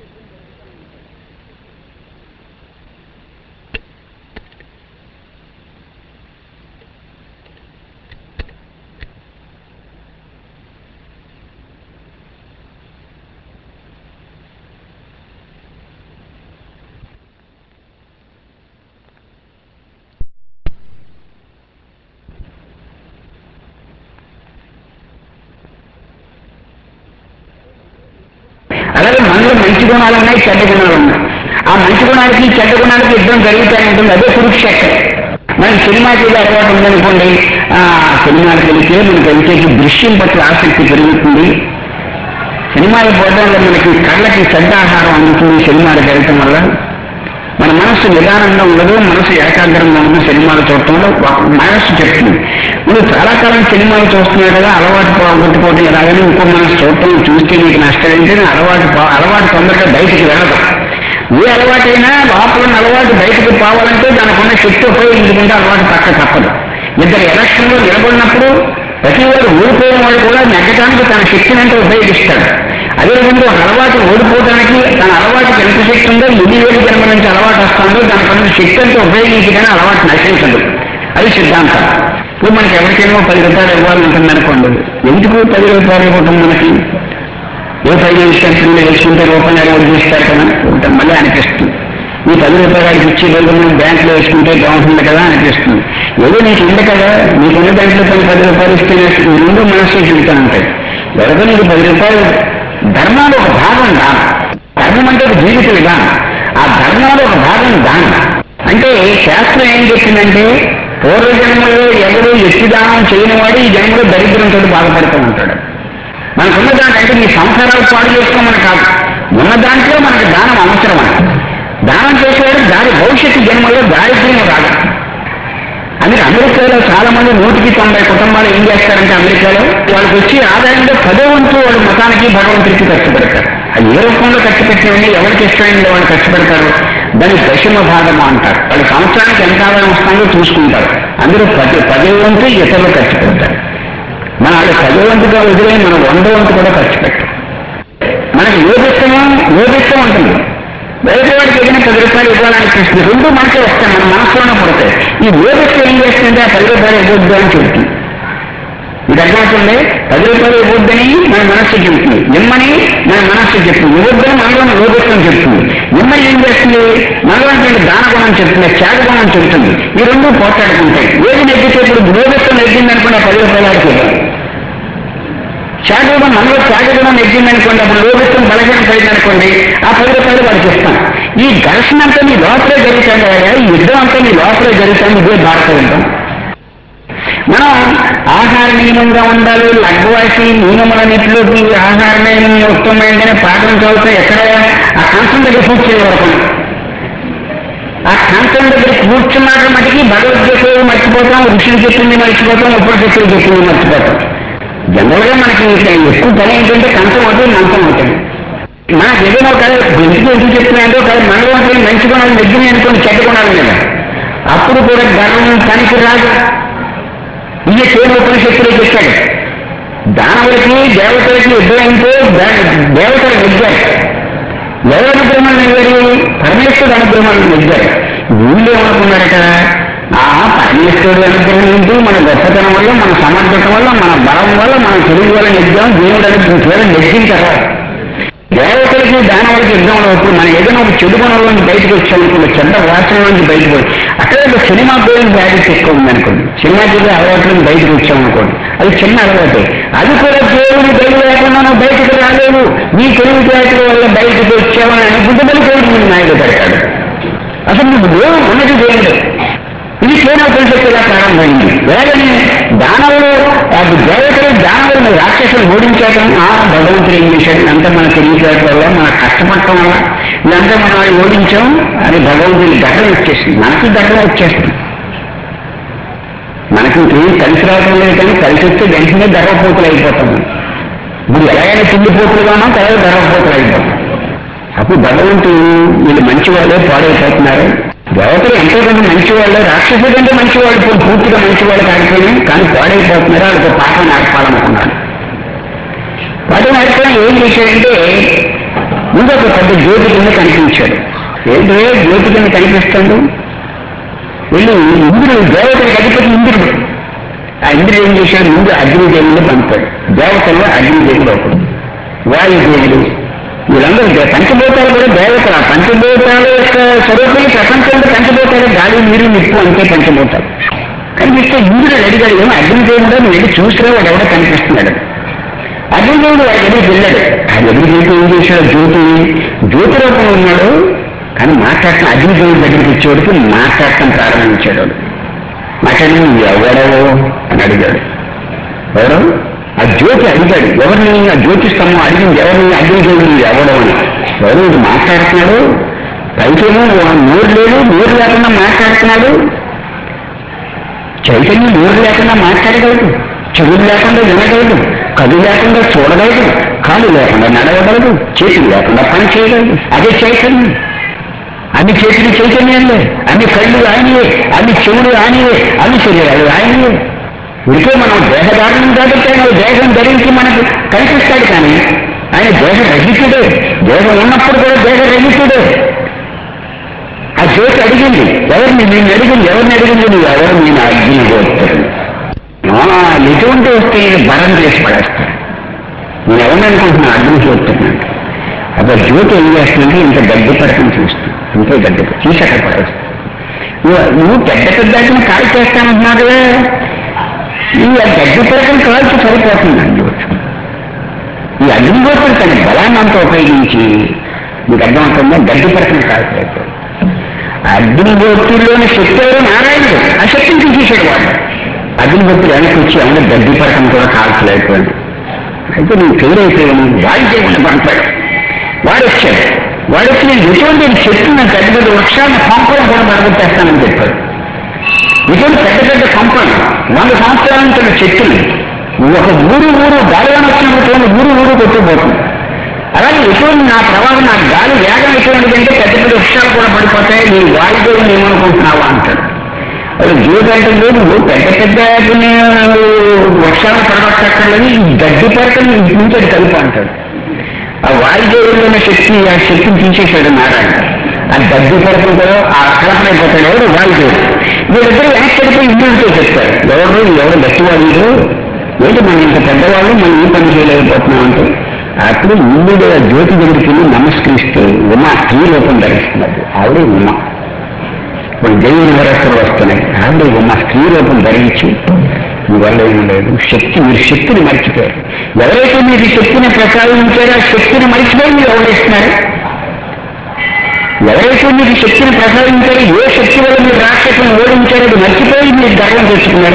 A: అలాగే మనలో మంచి గుణాలు ఉన్నాయి చెడ్డ గుణాలు ఉన్నాయి ఆ మంచి గుణాలకి చెడ్డ గుణాలకి యుద్ధం జరుగుతూనే ఉంటుంది అదే కురుక్షేత్రం మనకి సినిమాకి ఏదో అలవాటు ఉందనుకోండి ఆ సినిమాలకు వెళితే మనకి వెళ్తే దృశ్యం పట్ల ఆసక్తి పెరుగుతుంది సినిమాలు పోవడం వల్ల మనకి కళ్ళకి చెడ్డ ఆహారం అందుతుంది సినిమాలకు వెళ్ళటం వల్ల మన మనస్సు నిదానంగా ఉండదు మనసు ఏకాగ్రంగా ఉండదు సినిమాలు చూడటంలో ఒక మనస్సు చెప్తుంది నువ్వు చాలా కాలం సినిమాలు చూస్తున్నావు కదా అలవాటు పోగొట్టుకోవడం ఎలాగని ఇంకో మనసు చూడటం చూస్తే నీకు నష్టం ఏంటంటే అలవాటు పో- అలవాటు తొందరగా బయటికి వెళ్ళదు ఏ అలవాటైనా లోపల ఉన్న అలవాటు బయటకు పోవాలంటే దానికి ఉన్న శక్తి ఉపయోగించుకుంటే అలవాటు పక్క తప్పదు ఇద్దరు ఎలక్షన్లో నిలబడినప్పుడు ప్రతి వాడు ఓడిపోయిన వాడు కూడా నెగ్గడానికి తన శక్తిని అంతా ఉపయోగిస్తాడు అదేవిధంగా ఒక అలవాటు ఓడిపోవడానికి తన అలవాటుకి ఎంత శక్తి ఉందో ఎన్ని వేలు జన్మ నుంచి అలవాటు వస్తుందో దానికి ఉన్న శక్తి అంతా ఉపయోగించి కానీ అలవాటు నశించదు అది సిద్ధాంతం ఇప్పుడు మనకి ఎవరికైనా పది రూపాయలు ఇవ్వాలని ఉంటుంది అనుకోండి ఎందుకు పది రూపాయలు ఇవ్వటం మనకి ఏ ఫైనాన్స్ కంపెనీలో వేసుకుంటే రూపాయలు వదిలిస్తారు కదా ఒకటి మళ్ళీ అనిపిస్తుంది ఈ పది రూపాయలకి ఇచ్చే బదులు మనం బ్యాంకులో వేసుకుంటే బాగుంటుంది కదా అనిపిస్తుంది ఏదో నీకు ఉంది కదా నీకున్న బ్యాంకులో పది పది రూపాయలు ఇస్తే నాకు ఈ రెండు మనసు చెబుతూ ఉంటాయి ఎవరికో నీకు పది రూపాయలు ధర్మాలు ఒక భాగం దానం ధర్మం అంటే ఒక జీవిత విధానం ఆ ధర్మాలు ఒక భాగం దానం అంటే శాస్త్రం ఏం చెప్పిందంటే పూర్వజన్మలో ఎవరు ఎత్తి దానం చేయని వాడు ఈ జన్మలో దరిద్రంతో బాధపడుతూ ఉంటాడు మనకున్న దాంట్లో మీ సంసారాలు పాడు చేసుకోమని కాదు ఉన్న దాంట్లో మనకి దానం అవసరం అని దానం చేసేవాడు దాని భవిష్యత్తు జన్మలో దారిద్ర్యం రాదు అందుకే అమెరికాలో చాలా మంది నూటికి తొంభై కుటుంబాలు ఏం చేస్తారంటే అమెరికాలో వాళ్ళకి వచ్చి ఆదాయంలో పదో వంతు వాళ్ళు మతానికి భగవంతుడికి ఖర్చు పెడతారు అది ఏ రూపంలో ఖర్చు పెట్టినవన్నీ ఎవరికి ఇష్టమైందో వాళ్ళు ఖర్చు పెడతారు దాన్ని దశమ భాగము అంటారు వాళ్ళు సంవత్సరానికి ఎంత ఆదాయం వస్తుందో చూసుకుంటారు అందరూ పది పదో వంతు ఇతరులు ఖర్చు పెడతారు మన వాళ్ళు పదో వంతుగా వదిలే మనం వంద వంతు కూడా ఖర్చు పెట్టం మనకి యోగిస్తమో యోగిస్తూ ఉంటుంది వేరే వాడికి ఏదైనా పది రూపాయలు ఇవ్వాలనిపిస్తుంది రెండు మనకే వస్తాయి మన మనసులోనే పుడతాయి ఈ యోగిస్తే ఏం చేస్తుంది ఆ పది రూపాయలు ఇవ్వద్దు అని చెబుతుంది ఇది అర్థమవుతుంది పది రూపాయలు ఇవ్వద్దని మన మనస్సు చెబుతుంది నిమ్మని మన మనస్సు చెప్తుంది ఇవ్వద్దని మనలో యోగిస్తాం చెప్తుంది నిమ్మని ఏం చేస్తుంది మనలో దాన గుణం చెప్తుంది త్యాగ గుణం చెబుతుంది ఈ రెండు పోట్లాడుకుంటాయి ఏది నెగ్గితే ఇప్పుడు యోగిస్తాం నెగ్గింది అనుకున్న పది రూపాయలు ఆడికి ఇవ్వాలి త్యాగగుణం మనలో త్యాగగుణం నెగ్గింది అనుకోండి అప్పుడు లోపిస్తాం బలహీనం పడింది అనుకోండి ఆ పది రూపాయలు వాడికి ఇస్తాం ఈ ఘర్షణ అంతా నీ లోపలే జరుగుతుంది కదా ఈ యుద్ధం అంతా నీ లోపలే జరుగుతుంది ఇదే భారత యుద్ధం మనం ఆహార నియమంగా ఉండాలి లగ్వాసి నియమలన్నింటిలోకి ఆహార నియమం ఉత్తమమైందని పాఠం చదువుతాం ఎక్కడ ఆ కంచం దగ్గర కూర్చునే వరకు ఆ కంచం దగ్గర కూర్చున్నాక మటుకి భగవద్గీత మర్చిపోతాం ఋషులు చెప్పింది మర్చిపోతాం ఉపనిషత్తులు చెప్పింది మర్చిపోతాం జనరల్ గా మనకి ఎక్కువ పని ఏంటంటే కంచం అవుతుంది మంచం అవుతుంది మనకు ఏదైనా ఒక ఎందుకు ఎందుకు చెప్తున్నాయంటే ఒక మనలో ఉంటే మంచి గుణాలు దగ్గర అనుకోండి చెడ్డ గుణాలు కదా అప్పుడు కూడా గర్వం పనికి రాదు ఇదే కేవలం ఉపనిషత్తులే చెప్పాడు దానవులకి దేవతలకి యుద్ధమైతే దేవతలు నెగ్గారు ఎవరు అనుగ్రహం నెగ్గారు పరమేశ్వరుడు అనుగ్రహం నెగ్గారు వీళ్ళు ఏమనుకున్నారట ఆ పరమేశ్వరుడు అనుగ్రహం ఏంటి మన గొప్పతనం వల్ల మన సమర్థత వల్ల మన బలం వల్ల మన తెలుగు వల్ల నెగ్గాం దేవుడు అనుగ్రహం నెగ్గిన తర్వాత దేవతలకి దానవులకి యుద్ధంలో అప్పుడు మనం ఏదైనా ఒక చెడు గుణంలోంచి బయటకు వచ్చామనుకోండి చెడ్డ వాసనలోంచి బయటకు వచ్చి అక్కడ ఒక సినిమా పేరు హ్యాబిట్ ఎక్కువ ఉందనుకోండి సినిమా చూసి అలవాట్లను బయటకు వచ్చామనుకోండి అది చిన్న అలవాటే అది కూడా దేవుడు బయట లేకుండా నువ్వు బయటకు రాలేదు నీ తెలివితేటల వల్ల బయటకు వచ్చావని అనుకుంటే మళ్ళీ దేవుడు నేను నాయుడు పెడతాడు అసలు నువ్వు దేవుడు ఉన్నది దేవుడు ఇది కేవలం ఉపనిషత్తుగా ప్రారంభమైంది వేగని దానవులు అది దేవతలు దానవులు రాక్షసులు ఓడించడం ఆ భగవంతుడు ఏం చేశాడు అంతా మన తెలియచేయటం వల్ల మన కష్టపడటం వల్ల ఇదంతా మనం అది ఓడించాం అని భగవంతుడి ఘటన వచ్చేసింది మనకి ఘటన వచ్చేస్తుంది మనకి ఇంకేం కలిసి రావడం లేదు కానీ కలిసి వస్తే వెంటనే గర్వపోతులు అయిపోతాం ఇప్పుడు ఎలాగైనా తిండిపోతులుగానో తర్వాత గర్వపోతులు అయిపోతాం అప్పుడు భగవంతుడు వీళ్ళు మంచి వాళ్ళే పాడైపోతున్నారు దేవతలు ఎంతో కొంత మంచి వాళ్ళే రాక్షసుడు కంటే మంచి వాళ్ళు ఇప్పుడు పూర్తిగా మంచి వాళ్ళు కాకపోయినా కానీ పాడైపోతున్నారు వాళ్ళకి ఒక పాఠం నేర్పాలనుకున్నాడు పాఠం నేర్పడం ఏం చేశాడంటే ముందు ఒక పెద్ద జ్యోతి కింద కనిపించాడు ఏంటో జ్యోతి కింద కనిపిస్తాడు వెళ్ళి ఇంద్రుడు దేవతలకు అధిపతి ఇంద్రుడు ఆ ఇంద్రుడు ఏం చేశాడు ముందు అగ్నిదేవుడు పంపాడు దేవతల్లో అగ్నిదేవుడు ఒకడు వాయుదేవుడు వీళ్ళందరూ దే- పంచభూతాలు కూడా దేవతలు ఆ పంచభూతాల యొక్క స్వరూపం ప్రపంచంలో పంచభూతాలు గాలి నీరు నిప్పు అంతే పంచభూతాలు కనిపిస్తే ఇంద్రుడు అడిగాడు ఏమో అగ్నిదేవుడు నువ్వు వెళ్ళి చూసినా వాడు ఎవడో కనిపిస్తున్నాడు అగ్నిదేవుడు వాడి దగ్గరికి వెళ్ళాడు ఆ అగ్నిదేవుడు ఏం చేశాడు జ్యోతి జ్యోతి రూపంలో ఉన్నాడు కానీ మాట్లాడటం అగ్నిదేవుడి దగ్గరికి వచ్చేవాడికి మాట్లాడటం ప్రారంభించాడు వాడు. మాట్లాడి "నువ్వు ఎవడవో అని అడిగాడు ఎవరు ఆ జ్యోతి అడిగాడు ఎవరిని ఆ జ్యోతి స్తంభం అడిగింది ఎవరిని అగ్నిదేవుడు ఎవడో అని ఎవరు ఇది మాట్లాడుతున్నాడు పైకేమో నోరు లేదు నోరు లేకుండా మాట్లాడుతున్నాడు చైతన్యం నోరు లేకుండా మాట్లాడగలదు చెవులు లేకుండా వినగలదు కళ్ళు లేకుండా చూడగలదు కాళ్ళు లేకుండా నడవగలదు చేతులు లేకుండా పని చేయగలదు అదే చైతన్యం అన్ని చేతులు చైతన్యంలే అన్ని కళ్ళు ఆయనయే అన్ని చెవులు ఆయనయే అన్ని శరీరాలు ఆయనయే ఇంకే మనం దేహధారణం కాబట్టి ఆయన దేహం ధరించి మనకు కనిపిస్తాడు కానీ ఆయన దేహ రహితుడే దేహం ఉన్నప్పుడు కూడా దేహ రహితుడే ఆ జ్యోతి అడిగింది ఎవరిని నేను అడిగింది ఎవరిని అడిగింది నువ్వు ఎవరు నేను అగ్ని పోతాడు ఎటువంటి వస్తే నేను బలం చేసి పడేస్తాను నేను ఎవరిని అనుకుంటున్నా అగ్ని చూస్తున్నాను అప్పుడు జ్యోతి ఏం చేస్తుందంటే ఇంత గడ్డి పడకం చూస్తుంది ఇంతే గడ్డి తీసి అక్కడ పడేస్తాను నువ్వు నువ్వు పెద్ద పెద్ద అగ్ని కాల్ చేస్తానంటున్నావు కదా ఈ గడ్డి పడకం కాల్చి సరిపోతుందండి ఈ అగ్నిగోత్రుడు తన బలాన్ని అంతా ఉపయోగించి మీకు అర్థమవుతుందా గడ్డి పడకం కాల్చలేదు అగ్నిగోత్రుల్లోని శక్తి ఎవరు నారాయణుడు ఆ శక్తిని తీసేశాడు వాడు అగ్నిగోత్రుడు వెనక్కి వచ్చి అవును గడ్డి పడకం కూడా కాల్చలేకపోయాడు అయితే నేను ఫెయిల్ అయిపోయాను వాడి చేయకుండా పంపాడు వాడు వచ్చాడు వాడు వచ్చి నేను ఎటువంటి చెట్టు నాకు పెద్ద పెద్ద వృక్షాలను పంపడం కూడా మరగొట్టేస్తానని చెప్పాడు ఇటువంటి పెద్ద పెద్ద కంపలు వంద సంవత్సరాల నుంచి ఉన్న చెట్టుని ఒక ఊరు ఊరు గాలివాన వచ్చినప్పుడు ఊరు ఊరు కొట్టుకుపోతుంది అలాగే ఎటువంటి నా ప్రవాహం నా గాలి వేగం ఎటువంటిదంటే పెద్ద పెద్ద వృక్షాలు కూడా పడిపోతాయి నీ వాయుదేవుని ఏమనుకుంటున్నావా అంటాడు అది జీవితం అంటే లేదు నువ్వు పెద్ద పెద్ద వృక్షాలు పడవక్కర్లేదు ఈ గడ్డి పరకని ఇంటి నుంచి అది కలిపి అంటాడు ఆ వాయుదేవుల్లో ఉన్న శక్తి ఆ శక్తిని తీసేశాడు నారాయణ ఆ గడ్డి పరకం కూడా ఆ కలపడైపోతాడు ఎవరు వాయుదేవుడు వీళ్ళిద్దరు వెనక్కి వెళ్ళిపోయి ఇంద్రుడితో చెప్తారు ఎవరు ఎవరు గట్టివాడు ఏంటి మనం ఇంత పెద్దవాళ్ళు మనం ఈ పని చేయలేకపోతున్నాం అంటే అప్పుడు ఇంద్రుడు ఆ జ్యోతి దగ్గరికి వెళ్ళి నమస్కరిస్తే ఉమా స్త్రీ రూపం ధరిస్తున్నది ఆవిడే ఉమా ఇప్పుడు దేవి నవరాత్రులు వస్తున్నాయి ఆవిడ ఉమా స్త్రీ రూపం ధరించి ఇవల్ల ఏం లేదు శక్తి మీరు శక్తిని మర్చిపోయారు ఎవరైతే మీరు శక్తిని ప్రసాదించారో ఆ శక్తిని మర్చిపోయి మీరు ఎవరేస్తున్నారు ఎవరైతే మీకు శక్తిని ప్రసాదించారో ఏ శక్తి వల్ల మీరు రాక్షసుని ఓడించారో అది మర్చిపోయి మీరు గర్వం తెచ్చుకున్నారు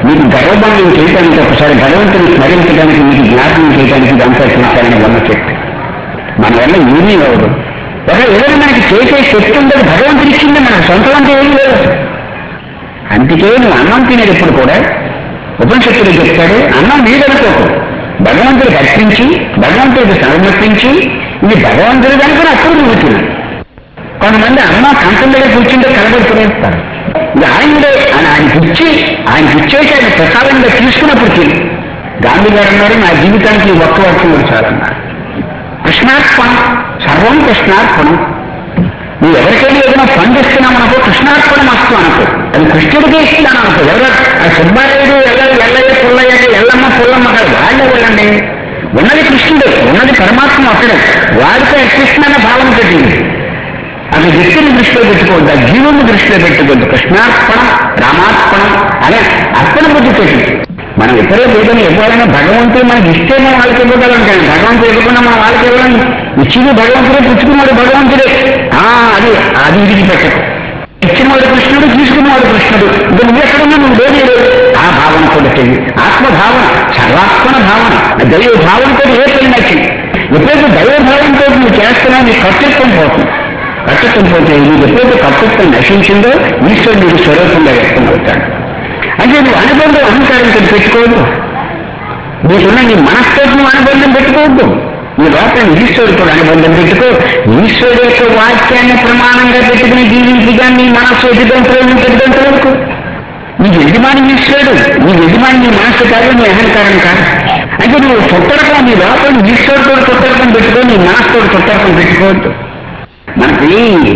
A: మీకు గర్వభంగం చేయడానికి ఒకసారి భగవంతుని స్మరించడానికి మీకు జ్ఞాపకం చేయడానికి ఇదంతా చేశారని వల్ల చెట్టు మన వల్ల ఏమీ అవ్వదు ఒక ఏదైనా మనకి చేసే శక్తి ఉండదు భగవంతుడు ఇచ్చింది మనకు సొంతం అంటే ఏమీ లేదు అందుకే నువ్వు అన్నం తినేటప్పుడు కూడా ఉపనిషత్తులు చెప్తాడు అన్నం నీదనుకోకు భగవంతుడికి అర్పించి భగవంతుడికి సమర్పించి ఇది భగవంతుడి కనుక అప్పుడు నువ్వు తిను కొంతమంది అమ్మ కంచం దగ్గర కూర్చుంటే కలబడుకునేస్తారు ఇది ఆయనదే ఆయన ఆయనకి ఇచ్చి ఆయనకి ఇచ్చేసి ఆయన ప్రసాదంగా తీసుకున్నప్పుడు తిని గాంధీ గారు అన్నారు నా జీవితానికి ఈ ఒక్క వర్షం కూడా చాలన్నారు కృష్ణార్పణం సర్వం కృష్ణార్పణం నువ్వు ఎవరికైనా ఏదైనా ఫండ్ ఇస్తున్నాం అనుకో కృష్ణార్పణం వస్తూ అనుకో అది కృష్ణుడికే ఇస్తున్నాను అనుకో ఎవరు ఆ సుబ్బారాయుడు ఎల్ల ఎల్లయ్య పుల్లయ్య ఎల్లమ్మ పుల్లమ్మ కాదు వాళ్ళే వెళ్ళండి ఉన్నది కృష్ణుడు ఉన్నది పరమాత్మ ఒక్కడే వాడితో కృష్ణ అన్న భావం పెట్టింది అది వ్యక్తిని దృష్టిలో పెట్టుకోవద్దు ఆ జీవుని దృష్టిలో పెట్టుకోవద్దు కృష్ణార్పణం రామార్పణం అనే అర్పణ బుద్ధి పెట్టింది మనం ఇతరులకు ఏదైనా ఇవ్వాలన్నా భగవంతుడు మనకి ఇస్తే మనం వాళ్ళకి ఇవ్వగలం కానీ భగవంతుడు ఇవ్వకుండా మనం వాళ్ళకి ఇవ్వడం ఇచ్చింది భగవంతుడే పుచ్చుకున్నాడు భగవంతుడే ఆ, అది అది ఇది పెట్టకు ఇచ్చినవాడు కృష్ణుడు తీసుకున్నవాడు కృష్ణుడు ఇంకా నువ్వు ఎక్కడున్నా నువ్వు లేని లేదు ఆ భావన కూడా చెయ్యి ఆత్మభావన సర్వాత్మన భావన ఆ దైవ భావంతో ఏ పని నచ్చింది ఎప్పుడైతే దైవ భావంతో నువ్వు చేస్తున్నావు నీ కర్తృత్వం పోతుంది కర్తృత్వం పోతే నీకు ఎప్పుడైతే కర్తృత్వం నశించిందో ఈశ్వరుడు నీకు స్వరూపంగా వ్యక్తం అవుతాడు అంటే నువ్వు అనుబంధం అహంకారంతో పెట్టుకోవద్దు నీకున్న నీ మనస్తో నువ్వు అనుబంధం పెట్టుకోవద్దు నీ లోపల ఈశ్వరుడితో అనుబంధం పెట్టుకో ఈశ్వరుడు యొక్క వాక్యాన్ని ప్రమాణంగా పెట్టుకుని జీవించగా నీ మనస్సు ఎదుగంతలు పెద్దగంతలకు నీకు యజమాని ఈశ్వరుడు నీ యజమాని నీ మనస్సు కాదు నీ అహంకారం కాదు అంటే నువ్వు చుట్టడకం నీ లోపల ఈశ్వరుడితో చుట్టడకం పెట్టుకో నీ మనస్సుతో చుట్టడకం పెట్టుకోవద్దు మనకి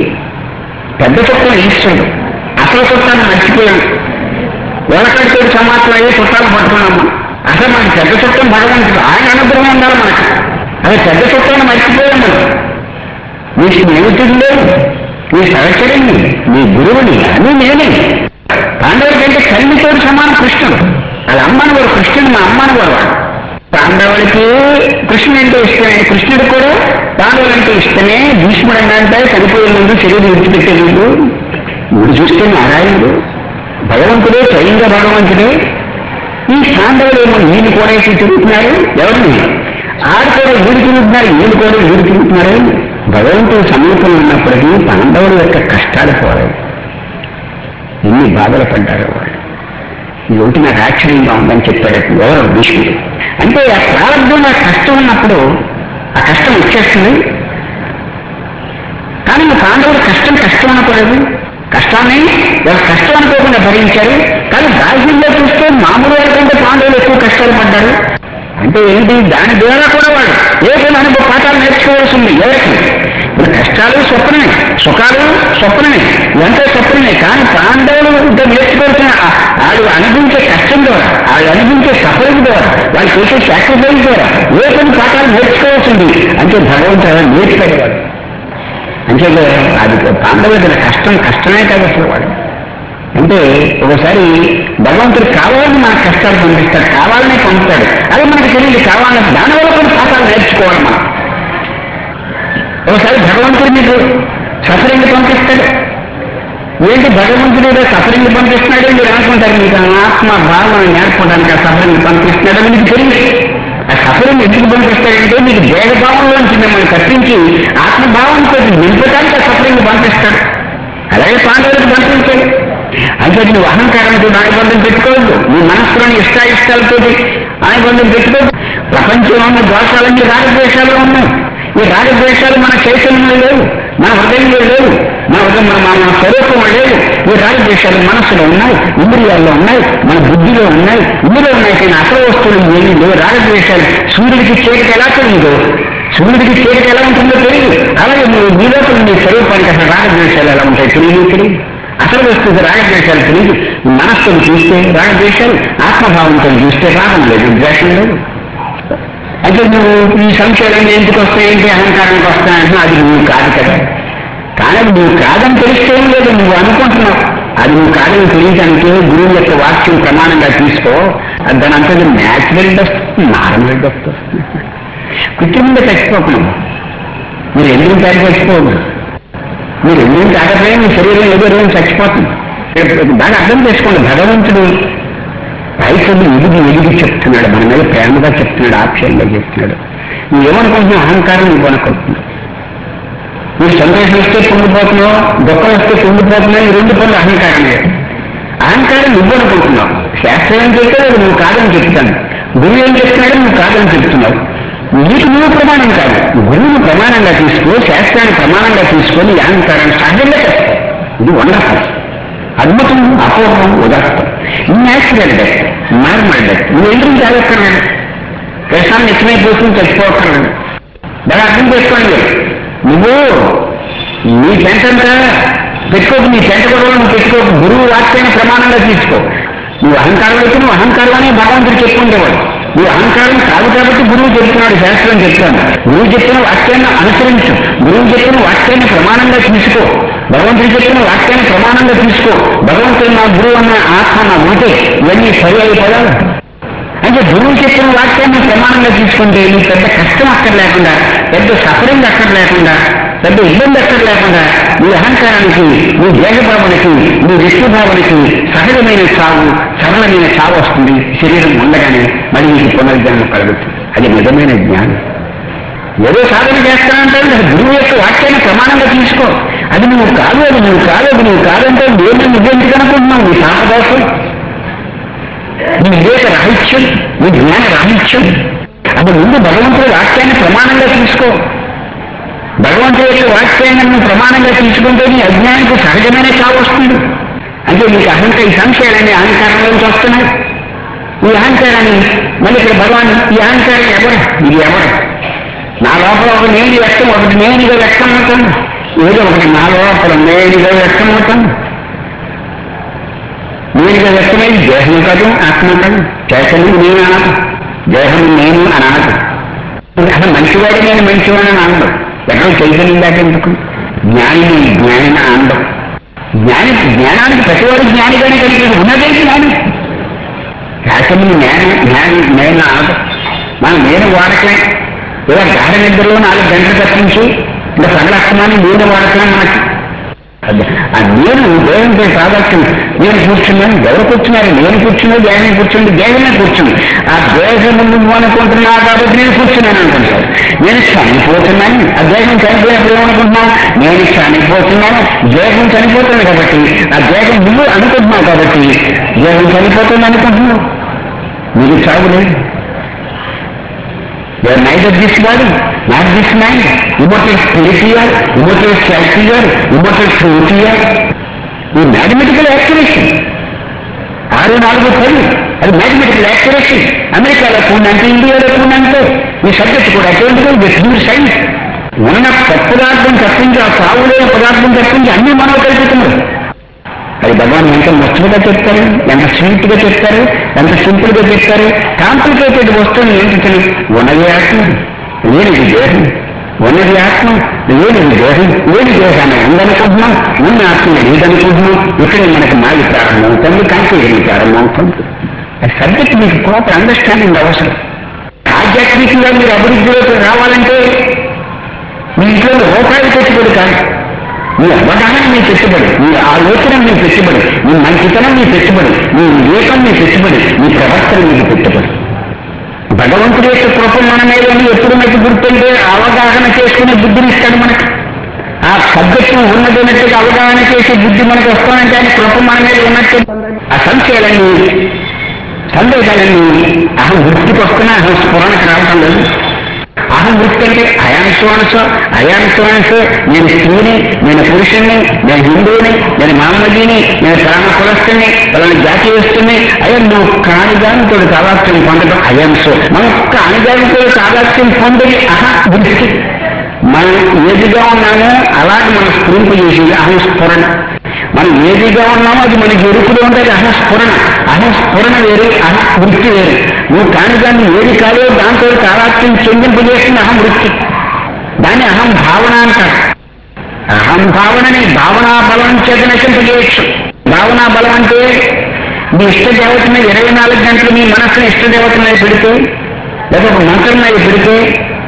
A: పెద్ద చుట్టం ఈశ్వరుడు అసలు చుట్టాన్ని మర్చిపోయాం వెనకడితో సమాత్రం అయ్యి చుట్టాలు పట్టుకున్నాం మనం అసలు మనకి పెద్ద చుట్టం భగవంతుడు ఆయన అనుగ్రహం ఉండాలి మనకి అదే పెద్ద చుట్టాన్ని మర్చిపోయాం మనం నీ స్నేహితుడు నీ సహచరుని నీ గురువుని అన్నీ నేనే పాండవుల కంటే తల్లితో సమానం కృష్ణుడు వాళ్ళ అమ్మని వాడు కృష్ణుడు మా అమ్మని వాడు వాడు పాండవులకి కృష్ణుడు అంటే ఇష్టమే కృష్ణుడు కూడా పాండవులు అంటే ఇష్టమే భీష్ముడు అంటే చనిపోయే ముందు శరీరం విడిచిపెట్టే ముందు ఇప్పుడు చూస్తే నారాయణుడు భగవంతుడే స్వయంగా భగవంతుడే ఈ పాండవులు ఏమో వీళ్ళు కూడా ఇక్కడ తిరుగుతున్నారు ఎవరిని ఆడు కూడా వీడు తిరుగుతున్నారు వీళ్ళు కూడా వీడు తిరుగుతున్నారు భగవంతుడు సమీపంలో ఉన్నప్పటికీ పాండవుల యొక్క కష్టాలు పోలేదు ఎన్ని బాధలు పడ్డారు వాళ్ళు ఇది ఒకటి నాకు ఆశ్చర్యంగా ఉందని చెప్పాడు ఎవరు భీష్ముడు అంటే ఆ ప్రారంభంలో కష్టం ఉన్నప్పుడు ఆ కష్టం వచ్చేస్తుంది కానీ ఈ పాండవుడు కష్టం కష్టం అనుకోలేదు కష్టాన్ని వాళ్ళు కష్టం అనుకోకుండా భరించారు కానీ బాహ్యంలో చూస్తే మామూలు వాళ్ళ కంటే పాండవులు ఎక్కువ కష్టాలు పడ్డారు అంటే ఏంటి దాని ద్వారా కూడా వాళ్ళు ఏదైనా అనుభవ పాఠాలు నేర్చుకోవాల్సి ఉంది ఎవరికి ఇప్పుడు కష్టాలు స్వప్నమే సుఖాలు స్వప్నమే ఇదంతా స్వప్నమే కానీ పాండవులు ఇంకా నేర్చుకోవాల్సిన ఆ- వాళ్ళు అనుభవించే కష్టం ద్వారా వాళ్ళు అనుభవించే సఫరింగ్ ద్వారా వాళ్ళు చేసే సాక్రిఫైస్ ద్వారా ఏ కొన్ని పాఠాలు నేర్చుకోవాల్సి ఉంది అంటే భగవంతుడు అలా నేర్చుకోవాలి అంటే అది పాండవుల కష్టం కష్టమే కాదు అసలు వాడు అంటే ఒకసారి భగవంతుడు కావాలని మనకు కష్టాలు పంపిస్తాడు కావాలనే పంపుతాడు అది మనకు తెలియదు కావాలని దానివల్ల కొన్ని పాఠాలు నేర్చుకోవాలి మనం ఒకసారి భగవంతుడు మీకు సఫరింగ్ పంపిస్తాడు ఏంటి భగవంతుడు ఏదో సఫరింగ్ పంపిస్తున్నాడు మీరు అనుకుంటారు మీకు ఆత్మ భావన నేర్పడానికి ఆ సఫరింగ్ పంపిస్తున్నాడని మీకు తెలియదు ఆ సఫరింగ్ ఎందుకు పంపిస్తాడంటే మీకు దేహభావంలోంచి మిమ్మల్ని తప్పించి ఆత్మభావంతో నింపడానికి ఆ సఫరింగ్ పంపిస్తాడు అలాగే పాండవులకు పంపించాడు అంటే నువ్వు అహంకారంతో అనుబంధం పెట్టుకోవద్దు నీ మనస్సులోని ఇష్టాయిష్టాలతో అనుబంధం పెట్టుకోవద్దు ప్రపంచంలో ఉన్న దోషాలన్నీ రాగద్వేషాలు ఉన్నాయి ఈ రాగద్వేషాలు మన చైతన్యంలో లేవు మన హృదయంలో లేవు మన హృదయం మన మన స్వరూపంలో లేవు ఈ రాగద్వేషాలు మనస్సులో ఉన్నాయి ఇంద్రియాల్లో ఉన్నాయి మన బుద్ధిలో ఉన్నాయి ఇందులో ఉన్నాయి కానీ అసలు వస్తువులు ఏమీ లేవు రాగద్వేషాలు సూర్యుడికి చీకటి ఎలా తెలియదు సూర్యుడికి చీకటి ఎలా ఉంటుందో తెలియదు అలాగే నువ్వు నీ లోపల నీ స్వరూపానికి అసలు రాగద్వేషాలు ఎలా ఉంటాయి తెలియదు తెలియదు అసలు వస్తుంది రాగద్వేషాలు తెలియదు ఈ మనస్సును చూస్తే రాగద్వేషాలు ఆత్మభావంతో చూస్తే రాగం లేదు ద్వేషం లేదు అంటే నువ్వు ఈ సంశయాలన్నీ ఎందుకు వస్తాయంటే అహంకారానికి వస్తాయంటే అది నువ్వు కాదు కదా కానీ అది నువ్వు కాదని తెలిస్తే ఏం లేదు నువ్వు అనుకుంటున్నావు అది నువ్వు కాదని తెలియడానికి గురువు యొక్క వాక్యం ప్రమాణంగా తీసుకో అది దాని అంతా న్యాచురల్ డస్ట్ నార్మల్ డస్ట్ కృత్రిమంగా చచ్చిపోతున్నావు మీరు ఎందుకు తాగి చచ్చిపోవద్దు మీరు ఎందుకు తాగకపోయినా మీ శరీరం ఏదో రోజు చచ్చిపోతుంది బాగా అర్థం చేసుకోండి భగవంతుడు పైసలు ఎదిగి ఎదిగి చెప్తున్నాడు మన మీద ప్రేమగా చెప్తున్నాడు ఆప్యాయంగా చెప్తున్నాడు నువ్వేమనుకుంటున్నావు అహంకారం నువ్వు అనుకుంటున్నావు నువ్వు సంతోషం వస్తే పొంగిపోతున్నావు దుఃఖం వస్తే పొంగిపోతున్నావు ఈ రెండు పనులు అహంకారమే అహంకారం నువ్వు అనుకుంటున్నావు శాస్త్రం ఏం చెప్తే అది నువ్వు కాదని చెప్తాను గురువు ఏం చెప్తున్నాడో నువ్వు కాదని చెప్తున్నావు నీకు నువ్వు ప్రమాణం కాదు గురువుని ప్రమాణంగా తీసుకో శాస్త్రాన్ని ప్రమాణంగా తీసుకొని ఈ అహంకారాన్ని సహజంగా చెప్తావు ఇది వండర్ఫుల్ అద్భుతం అపూర్వం ఉదాహరణ న్యాచురల్ డెత్ నార్మల్ డెత్ నువ్వు ఎందుకు జాగ్రత్తన్నాడు కృష్ణాన్ని నిత్యమైపోతుంది చచ్చిపోతున్నాడు దాన్ని అర్థం చేసుకోండి మీరు. నువ్వు నీ పెంటంతా పెట్టుకోకు నీ పెంట గొడవలు నువ్వు పెట్టుకోకు గురువు వాక్యాన్ని ప్రమాణంగా తీసుకో నువ్వు అహంకారం అయితే నువ్వు అహంకారం అనే భగవంతుడు చెప్పుకుంటేవాడు నువ్వు అహంకారం కాదు కాబట్టి గురువు చెప్తున్నాడు శాస్త్రం చెప్తాను గురువు చెప్పిన వాక్యాన్ని అనుసరించు గురువు చెప్పిన వాక్యాన్ని ప్రమాణంగా తీసుకో భగవంతుడు చెప్పిన వాక్యాన్ని ప్రమాణంగా తీసుకో భగవంతుడు నా గురువు అన్న ఆత్మ నా ఉంటే ఇవన్నీ సరి అయిపోయాలి అంటే గురువు చెప్పిన వాక్యాన్ని ప్రమాణంగా తీసుకుంటే నీకు పెద్ద కష్టం అక్కడ లేకుండా పెద్ద సఫరింగ్ అక్కడ లేకుండా పెద్ద ఇబ్బంది అక్కడ లేకుండా నీ అహంకారానికి నీ దేహభావనకి నీ విష్ణుభావనకి సహజమైన చావు సరళమైన చావు వస్తుంది శరీరం ఉండగానే మళ్ళీ నీకు పునర్జన్మ కలుగుతుంది అది నిజమైన జ్ఞానం ఏదో సాధన చేస్తానంటే అది గురువు యొక్క వాక్యాన్ని ప్రమాణంగా తీసుకో అది నువ్వు కాదు అది నువ్వు కాదు అది నువ్వు కాదంటే నేను నువ్వెందుకు అనుకుంటున్నావు నీ సాహదోషం నీ వివేక రాహిత్యం నీ జ్ఞాన రాహిత్యం అది ముందు భగవంతుడి వాక్యాన్ని ప్రమాణంగా తీసుకో భగవంతుడి యొక్క వాక్యాన్ని నువ్వు ప్రమాణంగా తీసుకుంటే నీ అజ్ఞానికి సహజమైన చావు వస్తుంది అంటే నీకు అహంకార ఈ సంశయాలన్నీ అహంకారంలోంచి వస్తున్నాయి ఈ అహంకారాన్ని మళ్ళీ ఇక్కడ భగవాన్ ఈ అహంకారం ఎవరు ఇది ఎవరు నా లోపల ఒక నేను వ్యక్తం ఒకటి నేనుగా వ్యక్తం అవుతాను ఏదో ఒకటి నా లోపల నేనుగా వ్యక్తం అవుతాను నేనుగా వ్యక్తమై దేహం కాదు ఆత్మ కాదు చైతన్యం నేను అనదు దేహం నేను అని అనదు అసలు మంచివాడు నేను మంచివాడు అని అనదు ఎక్కడో చైతన్యం దాకా ఎందుకు జ్ఞాని జ్ఞాని అనడం జ్ఞాని జ్ఞానానికి ప్రతివాడు జ్ఞానిగానే కలిగి ఉన్నదే జ్ఞాని శాసనం నేను జ్ఞాని నేను అనదు మనం నేను వాడకలే ఇలా గాఢ నిద్రలో నాలుగు గంటలు తప్పించి ఇంకా సగలక్షణాన్ని నేను వాడకలే మనకి అదే. ఆ నేను దేహంతో సాదర్శం నేను కూర్చున్నాను ఎవరు కూర్చున్నారు నేను కూర్చున్నది దేహం కూర్చుంది దేహమే కూర్చుంది ఆ దేహం నువ్వు అనుకుంటున్నా కాబట్టి నేను కూర్చున్నాను అనుకుంటాను నేను చనిపోతున్నాను ఆ దేహం చనిపోయినప్పుడు ఏమనుకుంటున్నావు నేను చనిపోతున్నాను దేహం చనిపోతుంది కాబట్టి ఆ దేహం నువ్వు అనుకుంటున్నావు కాబట్టి దేహం చనిపోతుంది అనుకుంటున్నావు నీకు చావు లేదు They are neither this body, not this mind. Immortal spirit here, immortal self here, immortal truth here. ఈ మ్యాథమెటికల్ యాక్యురేషన్ ఆరు నాలుగు పది అది మ్యాథమెటికల్ యాక్యురేషన్ అమెరికాలో పూర్ణంటే ఇండియాలో పూర్ణంటే ఈ సబ్జెక్ట్ కూడా అటువంటిది విత్ ప్యూర్ సైన్స్ ఉన్న పదార్థం తప్పించి ఆ సాగులేని పదార్థం తప్పించి అన్ని మనో కల్పితున్నారు అది భగవాన్ ఎంత ముచ్చటగా చెప్తారు ఎంత స్వీట్ గా చెప్తారు ఎంత సింపుల్ గా చెప్తారు కాంప్లికేటెడ్ వస్తువుని ఏంటి ఉన్నది ఆత్మ లేనిది దేహం ఉన్నది ఆత్మ లేనిది దేహం లేని దేహాన్ని ఉందనుకుంటున్నాం ఉన్న ఆత్మ లేదనుకుంటున్నాం ఇక్కడే మనకి మాది ప్రారంభమవుతుంది కన్ఫ్యూజన్ ప్రారంభమవుతుంది ఆ సబ్జెక్ట్ మీకు ప్రాపర్ అండర్స్టాండింగ్ అవసరం ఆధ్యాత్మికంగా మీరు అభివృద్ధిలోకి రావాలంటే మీ ఇంట్లో రూపాయలు పెట్టుబడి కాదు మీ అవగాహన మీ పెట్టుబడి మీ ఆలోచన మీ పెట్టుబడి మీ మంచితనం మీ పెట్టుబడి మీ వివేకం మీ పెట్టుబడి మీ ప్రవర్తన మీకు పెట్టుబడి భగవంతుడి యొక్క కృప మన మీద ఉంది. ఎప్పుడు మనకి గుర్తుంటే అవగాహన చేసుకునే బుద్ధిని ఇస్తాడు మనకి ఆ సబ్జెక్టు ఉన్నదన్నట్టుగా అవగాహన చేసే బుద్ధి మనకు వస్తానంటే ఆయన కృప మన మీద ఉన్నట్టు ఆ సంశయాలన్నీ సందేహాలన్నీ అహం వృత్తికి వస్తున్నా అహం స్ఫురణకు రావటం లేదు అహం వృత్తి అంటే అయాన్ సోనసో అయాన్ సోనసో నేను స్త్రీని నేను పురుషుణ్ణి నేను హిందువుని నేను మామూలుని నేను ప్రాణ కులస్తుని వాళ్ళని జాతి వేస్తుంది అయ్యా నువ్వు కానిదానితో కావాల్సిన పొందడం అయాన్ సో మనం కానిదానితో కావాల్సిన పొందని అహం వృత్తి మనం ఏదిగా ఉన్నామో అలాగే మనం స్ఫురింపు చేసేది అహం స్ఫురణ మనం ఏదిగా ఉన్నామో అది మనకి ఎరుకులో ఉంటుంది అహం స్ఫురణ అహం స్ఫురణ వేరు అహం వృత్తి వేరు నువ్వు కాని దాన్ని ఏది కాదో దాంతో కాలాత్యం చెందింపజేస్తుంది అహం వృత్తి దాన్ని అహం భావన అంటారు అహం భావనని భావనా బలం చేత నశింపజేయచ్చు భావనా బలం అంటే మీ ఇష్ట దేవత మీద ఇరవై నాలుగు గంటలు మీ మనస్సుని ఇష్ట దేవత మీద పెడితే లేదా ఒక మంత్రం మీద పెడితే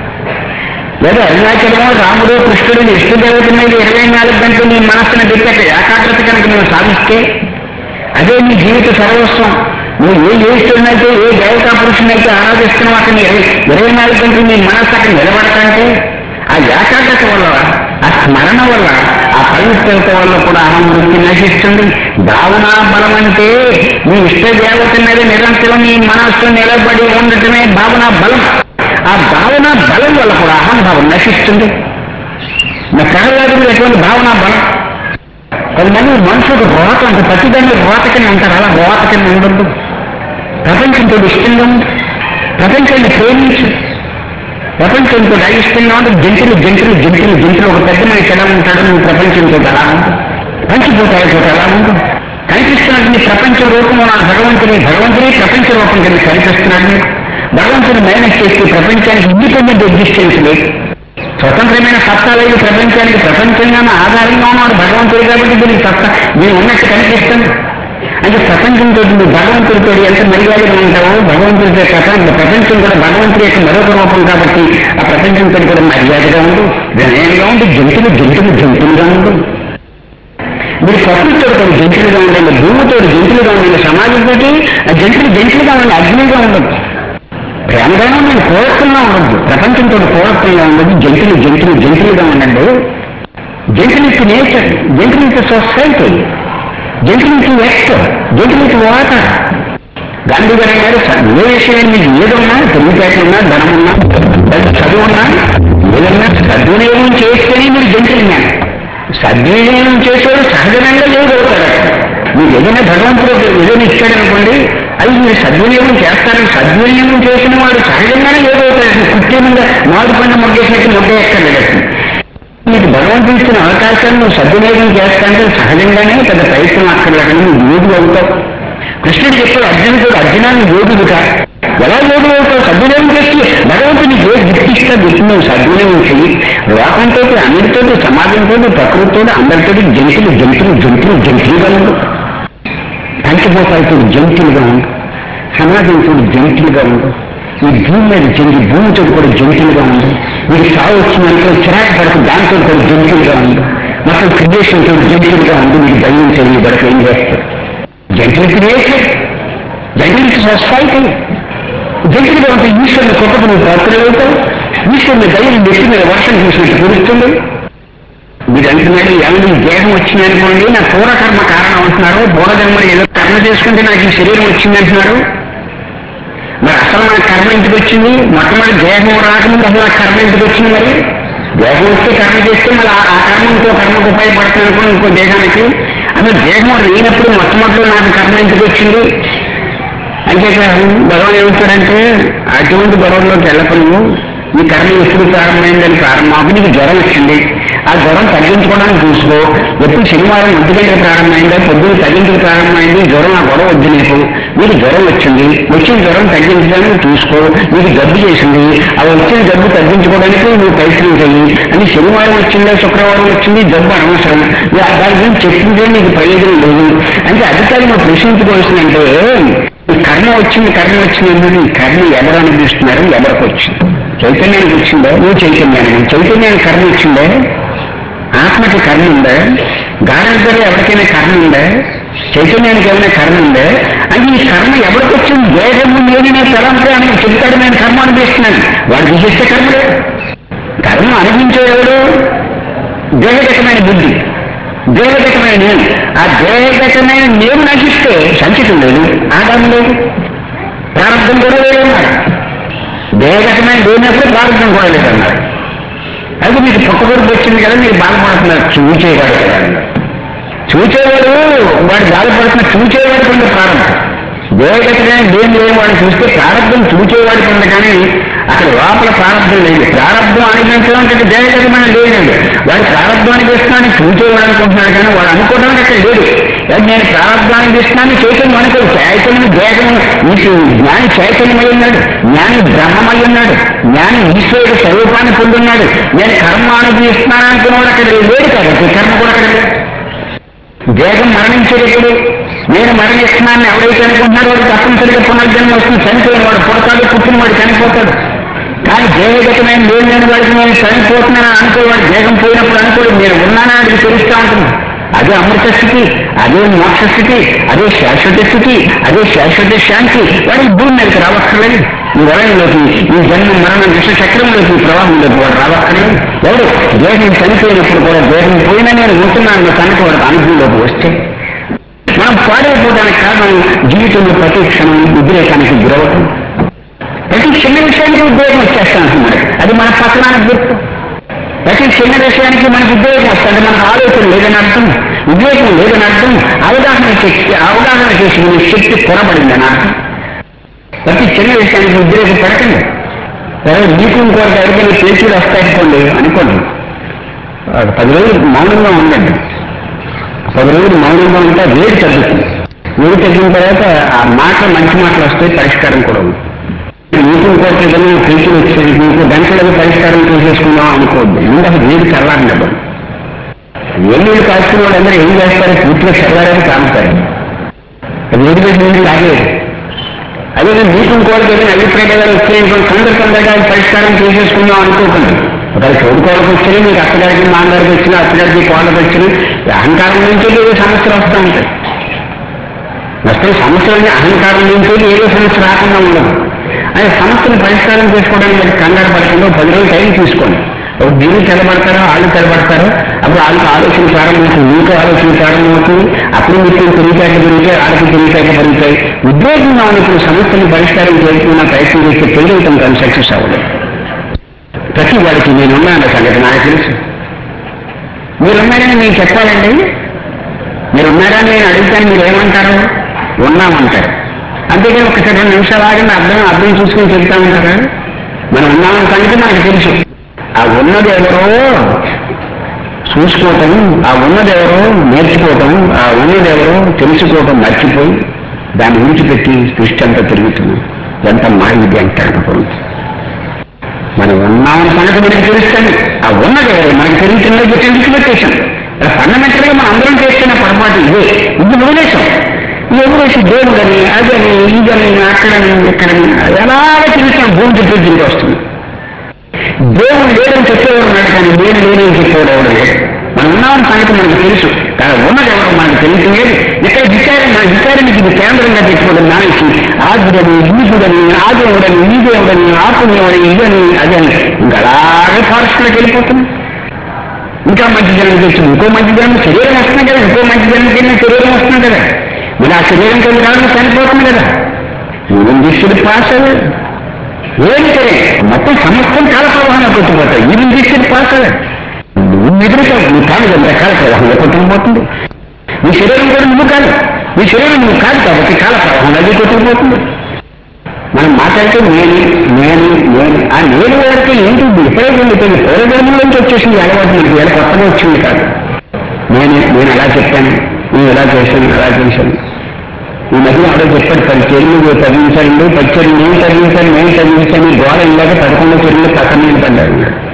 A: లేదా అరుణాచలమో రాముడు కృష్ణుడు నీ ఇష్ట దేవత మీద ఇరవై నాలుగు గంటలు నీ మనస్సును పెట్టాక ఏకాగ్రత కనుక నువ్వు సాధిస్తే అదే నీ జీవిత సర్వస్వం నువ్వు ఏ ఈశ్వరునైతే ఏ దేవతా పురుషునైతే ఆరాధిస్తున్నావు అక్కడ నీ ఇరవై ఇరవై నాలుగు గంటలు నీ మనస్సు అక్కడ నిలబడకంటే ఆ ఏకాగ్రత వల్ల ఆ స్మరణ వల్ల ఆ పవిత్రత వల్ల కూడా అహం వృత్తి నశిస్తుంది భావన బలం అంటే నీ ఇష్ట దేవత మీద నిరంతరం నీ మనస్సు నిలబడి ఉండటమే భావన బలం ఆ భావన బలం వల్ల కూడా అహంభావం నశిస్తుంది నా ప్రహ్లాదుడు ఎటువంటి భావన బలం కొంతమంది మనుషులకు రోత అంటే ప్రతిదాన్ని రోతకని అంటారు అలా రోతకని ఉండద్దు ప్రపంచంతో ఇష్టంగా ఉంది ప్రపంచాన్ని ప్రేమించు ప్రపంచంతో అయిష్టంగా ఉంటుంది జంతువులు జంతువులు జంతువులు జంతువులు ఒక పెద్ద మనిషి ఎలా ఉంటాడో నువ్వు ప్రపంచంతో అలా ఉంటుంది పంచిపోతాయతో ఎలా ఉంటుంది కనిపిస్తున్నట్టు నీ ప్రపంచ రూపంలో నా భగవంతుని భగవంతుని ప్రపంచ రూపం కింద కనిపిస్తున్నాడు నీకు భగవంతుని మేనేజ్ చేస్తే ప్రపంచానికి ఇండిపెండెంట్ ఎగ్జిస్టెన్స్ లేదు స్వతంత్రమైన సత్తా లేదు ప్రపంచానికి ప్రపంచంగా ఆధారంగా ఉన్నాడు భగవంతుడు కాబట్టి దీనికి సత్తా నేను ఉన్నట్టు కనిపిస్తుంది అంటే ప్రపంచంతో నువ్వు భగవంతుడితో ఎంత మర్యాదగా ఉంటావో భగవంతుడితో ప్రపంచం ప్రపంచం కూడా భగవంతుడి యొక్క మరొక రూపం కాబట్టి ఆ ప్రపంచంతో కూడా మర్యాదగా ఉండు వినయంగా ఉండి జంతువులు జంతువులు జంతువులుగా ఉండు మీరు ప్రకృతితో కూడా జంతువులుగా ఉండండి భూమితో జంతువులుగా ఉండండి సమాజంతో ఆ జంతువులు జంతువులుగా ఉండండి అగ్నిగా ఉండదు ప్రేమగానే ఉండండి కోరత్వంగా ఉండదు ప్రపంచంతో కోరత్వంగా ఉండదు జంతువులు జంతువులు జంతువులుగా ఉండండి జంతువులు ఇటు నేచర్ జంతువులు ఇటు సొసైటీ జంతువులు ఇటు ఎక్ట్ జంతువులు ఇటు వాటర్ గాంధీ గారు అన్నారు "స- ఏ విషయం మీకు ఏదున్నా తెలివితేటలు ఉన్నా ధనం ఉన్నా పెద్ద చదువు ఉన్నా ఏదన్నా సద్వినియోగం చేస్తేనే మీరు జంతువులు జ్ఞానం సద్వినియోగం చేసేవాడు సహజంగా లేదవుతాడు మీకు ఏదైనా భగవంతుడు ఏదైనా ఇచ్చాడనుకోండి అది మీరు సద్వినియోగం చేస్తారు సద్వినియోగం చేసిన వాడు సహజంగానే ఏదవుతాడు కృత్రిమంగా నాలుగు పండు మొగ్గేసినట్టు మొగ్గ ఎక్కలేదు నీకు భగవంతుడు ఇచ్చిన అవకాశాన్ని నువ్వు సద్వినియోగం చేస్తాంటే సహజంగానే పెద్ద ప్రయత్నం అక్కర్లేదని నువ్వు యోగి అవుతావు కృష్ణుడు చెప్పాడు అర్జునుడు అర్జునాన్ని యోగుడుగా ఎలా యోగుడు అవుతావు సద్వినియోగం చేసి భగవంతుని ఏ గిఫ్టిస్తా గిఫ్ట్ నువ్వు సద్వినియోగం చెయ్యి లోకంతో అందరితో సమాజంతో ప్రకృతితో అందరితో జంతువులు జంతువులు జంతువులు జంతువులుగా ఉండు పంచభూతాలతో జంతువులుగా ఉండు సమాజంతో జంతువులుగా ఉండు ఈ భూమి మీద జంతు భూమితో కూడా జంతువులుగా ఉండు మీకు సాగు వచ్చిందనుకో చిరాకు పడకు దాంతో కూడా జంతువులుగా ఉండు మొత్తం క్రియేషన్తో జంతువులుగా ఉండి మీకు దయ్యం చేయని పడక ఏం చేస్తారు జంతువులు క్రియేషన్ జంతువులకి సొసైటీ జంతువులుగా ఉంటే ఈశ్వరుని కొట్టకు నువ్వు పాత్రలు అవుతావు ఈశ్వరుని దయ్యం నెత్తి మీద వర్షం చూసినట్టు కురుస్తుంది మీరు అంటున్నాడు ఏమైనా దేహం వచ్చిందనుకోండి నా పూర్వకర్మ కారణం అంటున్నారు పూర్వజన్మలు ఏదో కర్మ చేసుకుంటే నాకు ఈ శరీరం వచ్చింది అంటున్నారు మరి అసలు మన కర్మ ఎందుకు వచ్చింది మొట్టమొదటి దేహం రాకముందు అసలు ఆ కర్మ ఎందుకు వచ్చింది మరి దేహం వస్తే కర్మ చేస్తే మళ్ళీ ఆ- ఆ కర్మ ఇంకో కర్మకు ఉపయోగపడుతుంది అనుకోండి ఇంకో దేహానికి అసలు దేహం లేనప్పుడు మొట్టమొదటి నాకు కర్మ ఎందుకు వచ్చింది అంటే ఇక్కడ భగవాన్ ఏమంటాడంటే అటువంటి గొడవల్లోకి వెళ్ళకుండా ఈ కర్మ ఎప్పుడు ప్రారంభమైందని ప్రారంభం అప్పుడు నీకు జ్వరం వచ్చింది ఆ జ్వరం తగ్గించుకోవడానికి చూసుకో ఎప్పుడు శనివారం ఒంటి గంటకు ప్రారంభమైందో పొద్దున్న తగ్గించుకు ప్రారంభమైంది జ్వరం ఆ గొడవ వద్దు నీకు నీకు జ్వరం వచ్చింది వచ్చిన జ్వరం తగ్గించడానికి చూసుకో నీకు జబ్బు చేసింది ఆ వచ్చిన జబ్బు తగ్గించుకోవడానికి నువ్వు ప్రయత్నం చెయ్యి అని శనివారం వచ్చిందా శుక్రవారం వచ్చింది జబ్బు అనవసరం నువ్వు ఆ దాని గురించి చెప్తుంటే నీకు ప్రయోజనం లేదు అంటే అధికారి నువ్వు ప్రశ్నించుకోవాల్సిందంటే ఈ కర్మ వచ్చింది కర్మ వచ్చింది ఎందుకు ఈ కర్మ ఎవరు అనిపిస్తున్నారు ఎవరికి వచ్చింది చైతన్యానికి వచ్చిందా నువ్వు చైతన్యానికి చైతన్యానికి కర్మ వచ్చిందే ఆత్మకి కర్మ ఉందా గాఢంతలో ఎవరికైనా కర్మ ఉందా చైతన్యానికి ఏమైనా కర్మ ఉందా అంటే ఈ కర్మ ఎవరికి వచ్చింది దేహము నేననే తలంపే అని చెప్తాడు నేను కర్మ అనిపిస్తున్నాను వాడు విశిష్ట కర్మలే కర్మ అనిపించేవాడు దేహగతమైన బుద్ధి దేహగతమైన నేను ఆ దేహగతమైన నేను నశిస్తే సంచితం లేదు ఆదాం లేదు ప్రారంభం కూడా లేదన్నాడు దేహగతమైన లేనప్పుడు ప్రారంభం కూడా లేదన్నాడు అయితే మీకు పుట్టగొడుకు వచ్చింది కదా మీరు బాధపడుతున్నారు చూచేవాడు కదా అన్నాడు. చూచేవాడు వాడు బాధపడుతున్న చూచేవాడు కొంత ప్రారంభం దేవగతగా లేని లేని వాడిని చూస్తే ప్రారంభం చూచేవాడికి ఉంది కానీ అక్కడ లోపల ప్రారంభం లేదు ప్రారంభం అనిపించడం అంటే దేవగతమైన లేనండి వాడు ప్రారంభం అనిపిస్తున్నాను చూచేవాడు అనుకుంటున్నాడు కానీ వాడు అనుకోవడానికి అక్కడ లేదు అది నేను ప్రారంభాన్ని ఇస్తున్నాను చైతన్యం అనుకో చైతన్యం దేహం నీకు జ్ఞాని చైతన్యమై ఉన్నాడు జ్ఞాని బ్రహ్మమై ఉన్నాడు జ్ఞాని ఈశ్వరుడు స్వరూపాన్ని పొందున్నాడు నేను కర్మ అనుభవిస్తున్నాను అనుకున్నవాడు అక్కడ లేడు కాబట్టి కర్మ కూడా అక్కడ లేదు దేహం మరణించేటప్పుడు నేను మరణిస్తున్నాను ఎవరైతే అనుకుంటున్నారో వాడు తప్పనిసరిగా పునర్జన్మ వస్తుంది చనిపోయిన వాడు పుడతాడు పుట్టిన వాడు చనిపోతాడు కానీ దేహగతమైన లేని లేని వాడికి నేను చనిపోతున్నాను అనుకో వాడు దేహం పోయినప్పుడు అనుకోడు నేను ఉన్నానా అది తెలుస్తూ ఉంటుంది అదే అమృత స్థితి అదే మోక్ష స్థితి అదే శాశ్వత స్థితి అదే శాశ్వత శాంతి వాడు ఈ భూమి మీదకి రావక్కర్లేదు ఈ వలయంలోకి ఈ జన్మ మరణ విష చక్రంలోకి ఈ ప్రవాహంలోకి వాడు రావక్కర్లేదు ఎవడు దేహం చనిపోయినప్పుడు కూడా దేహం పోయినా నేను ఉంటున్నాను కనుక వాడు అనుభవంలోకి వస్తే మనం పాడైపోవడానికి కారణం జీవితంలో ప్రతి క్షణం ఉద్రేకానికి గురవటం ప్రతి చిన్న విషయానికి ఉద్రేకం వచ్చేస్తా అంటున్నాడు అది మన పక్కనానికి గుర్తు ప్రతి చిన్న విషయానికి మనకు ఉద్రేకం వస్తుంది మనకు ఆలోచన లేదని అర్థం వివేకం లేదని అర్థం అవగాహన శక్తి అవగాహన చేసుకునే శక్తి కొనబడిందని అర్థం ప్రతి చిన్న విషయానికి ఉద్రేకం పడకండి సరే మీకు ఇంకోటి ఎవరికైనా పేచీలు వస్తాయనుకోండి అనుకోండి ఒక పది రోజులు మౌనంగా ఉండండి పది రోజులు మౌనంగా ఉంటే వేడి తగ్గుతుంది వేడి తగ్గిన తర్వాత ఆ మాటలు మంచి మాటలు వస్తాయి పరిష్కారం కూడా ఉంది మీకు ఇంకోటి ఏదైనా పేచీలు వచ్చేది మీకు గంటలకు పరిష్కారం చేసేసుకుందాం అనుకోవద్దు ఎందుకంటే వేడి చల్లారినప్పుడు వేడి కాల్చుకున్న వాళ్ళందరూ ఏం చేస్తారు పూర్తిగా చల్లారని కాముతారు వేడి వేడి నీళ్ళు లాగేది అదే మీకు ఇంకోటికి ఏదైనా అభిప్రాయాలు వచ్చాయనుకోండి తొందర తొందరగా అది పరిష్కారం చేసేసుకుందాం అనుకోకండి ఒకవేళ చదువుకోవాలకు వచ్చినా మీకు అత్తగారికి మామగారికి వచ్చినా అత్తగారికి కోళ్ళకి వచ్చినా ఈ అహంకారం నుంచి ఏదో సమస్యలు వస్తూ ఉంటాయి మొత్తం సమస్యలని అహంకారం నుంచి ఏదో సమస్య రాకుండా ఉండదు అదే సమస్యను పరిష్కారం చేసుకోవడానికి మీరు కంగారు పడకుండా పది రోజులు టైం తీసుకోండి ఒక దీన్ని తెలబడతారో వాళ్ళు తెలబడతారో అప్పుడు వాళ్ళకి ఆలోచన ప్రారంభమవుతుంది మీకు ఆలోచన ప్రారంభమవుతుంది అప్పుడు మీకు తెలియకాక పెరుగుతాయి వాళ్ళకి తెలియకాక పెరుగుతాయి ఉద్యోగంగా ఉన్నప్పుడు సమస్యని పరిష్కారం చేసుకున్న ప్రయత్నం చేస్తే తెలియటం కానీ సక్సెస్ అవ్వలేదు ప్రతి వాడికి నేనున్నాను సంగతి నాకు తెలుసు మీరున్నారని నేను చెప్పాలండి మీరున్నారని నేను అడుగుతాను మీరు ఏమంటారు ఉన్నామంటారు అంతేగాని ఒకసారి రెండు నిమిషాలు ఆగిన అర్థం అర్థం చూసుకుని చెప్తామంటారా మనం ఉన్నామని సంగతి మనకు తెలుసు ఆ ఉన్నది ఎవరో చూసుకోవటం ఆ ఉన్నది ఎవరో నేర్చుకోవటం ఆ ఉన్నది ఎవరో తెలుసుకోవటం మర్చిపోయి దాన్ని విడిచిపెట్టి సృష్టి అంతా తిరుగుతున్నాం ఎంత మాహిది అంటారు అప్పుడు మనం ఉన్నామని సంగతి మనకి తెలుస్తాను ఆ ఉన్నది ఎవరు మనకి తెలియకుండా విడిచిపెట్టేశాం ఫండమెంటల్ గా మనం అందరం చేస్తున్న పొరపాటు ఇదే ఇది వదిలేశాం ఇది వదిలేసి దేవుడని అదని ఇదని అక్కడని ఇక్కడని ఎలాగ తిరుగుతాం భూమి చుట్టూ తిరిగి వస్తుంది దేవుడు లేదని చెప్పేవాడు ఉన్నాడు కానీ నేను లేదని చెప్పేవాడు ఎవడు లేడు మనం ఉన్నామని సంగతి మనకు తెలుసు కానీ ఉన్నది ఎవరో మనకు తెలియలేదు ఇక్కడ విచారం మన విచారానికి ఇది కేంద్రంగా పెట్టుకోవడం మానేసి ఆదుడని ఈదుడని ఆ దేవుడని ఈ దేవుడని ఆ పుణ్యమని ఇదని అదని ఇంకా అలాగే ఫారెస్ట్లోకి వెళ్ళిపోతుంది ఇంకా మంచి జన్మ తెచ్చింది ఇంకో మంచి జన్మ శరీరం వస్తుంది కదా ఇంకో మంచి జన్మ కింద శరీరం వస్తుంది కదా మరి ఆ శరీరం కింద కారణం చనిపోతుంది కదా ఈవెన్ దిష్టుడు పాస్ అవ్వదు ఏమి సరే మొత్తం సమస్తం కాల ప్రవాహంలో కొట్టుకుపోతాయి ఈవెన్ దిష్టుడు పాస్ అవ్వదు నువ్వు ఎదురుతావు నీ కాలు ఎంత కాల ప్రవాహంలో కొట్టుకుపోతుంది నీ శరీరం కూడా నువ్వు కాదు నీ శరీరం నువ్వు కాదు కాబట్టి కాల ప్రవాహంలో అది కొట్టుకుపోతుంది మనం మాట్లాడితే నేను నేను నేను ఆ నేను వాడితే ఏంటి ఎప్పుడైతే వెళ్ళిపోయింది పూర్వజన్మ నుంచి వచ్చేసింది ఈ అలవాటు మనకి వేళ కొత్తగా వచ్చింది కాదు నేను నేను అలా చెప్పాను నేను ఇలా చేశాను అలా చేశాను ఈ మధ్య ఆవిడ చెప్పాడు పది చెరువులు చదివించండి పది చెరువు నేను చదివించాను నేను చదివించాను ఈ గోడ ఇలాగ పదకొండు చెరువులు పక్కన మీద పడ్డాడు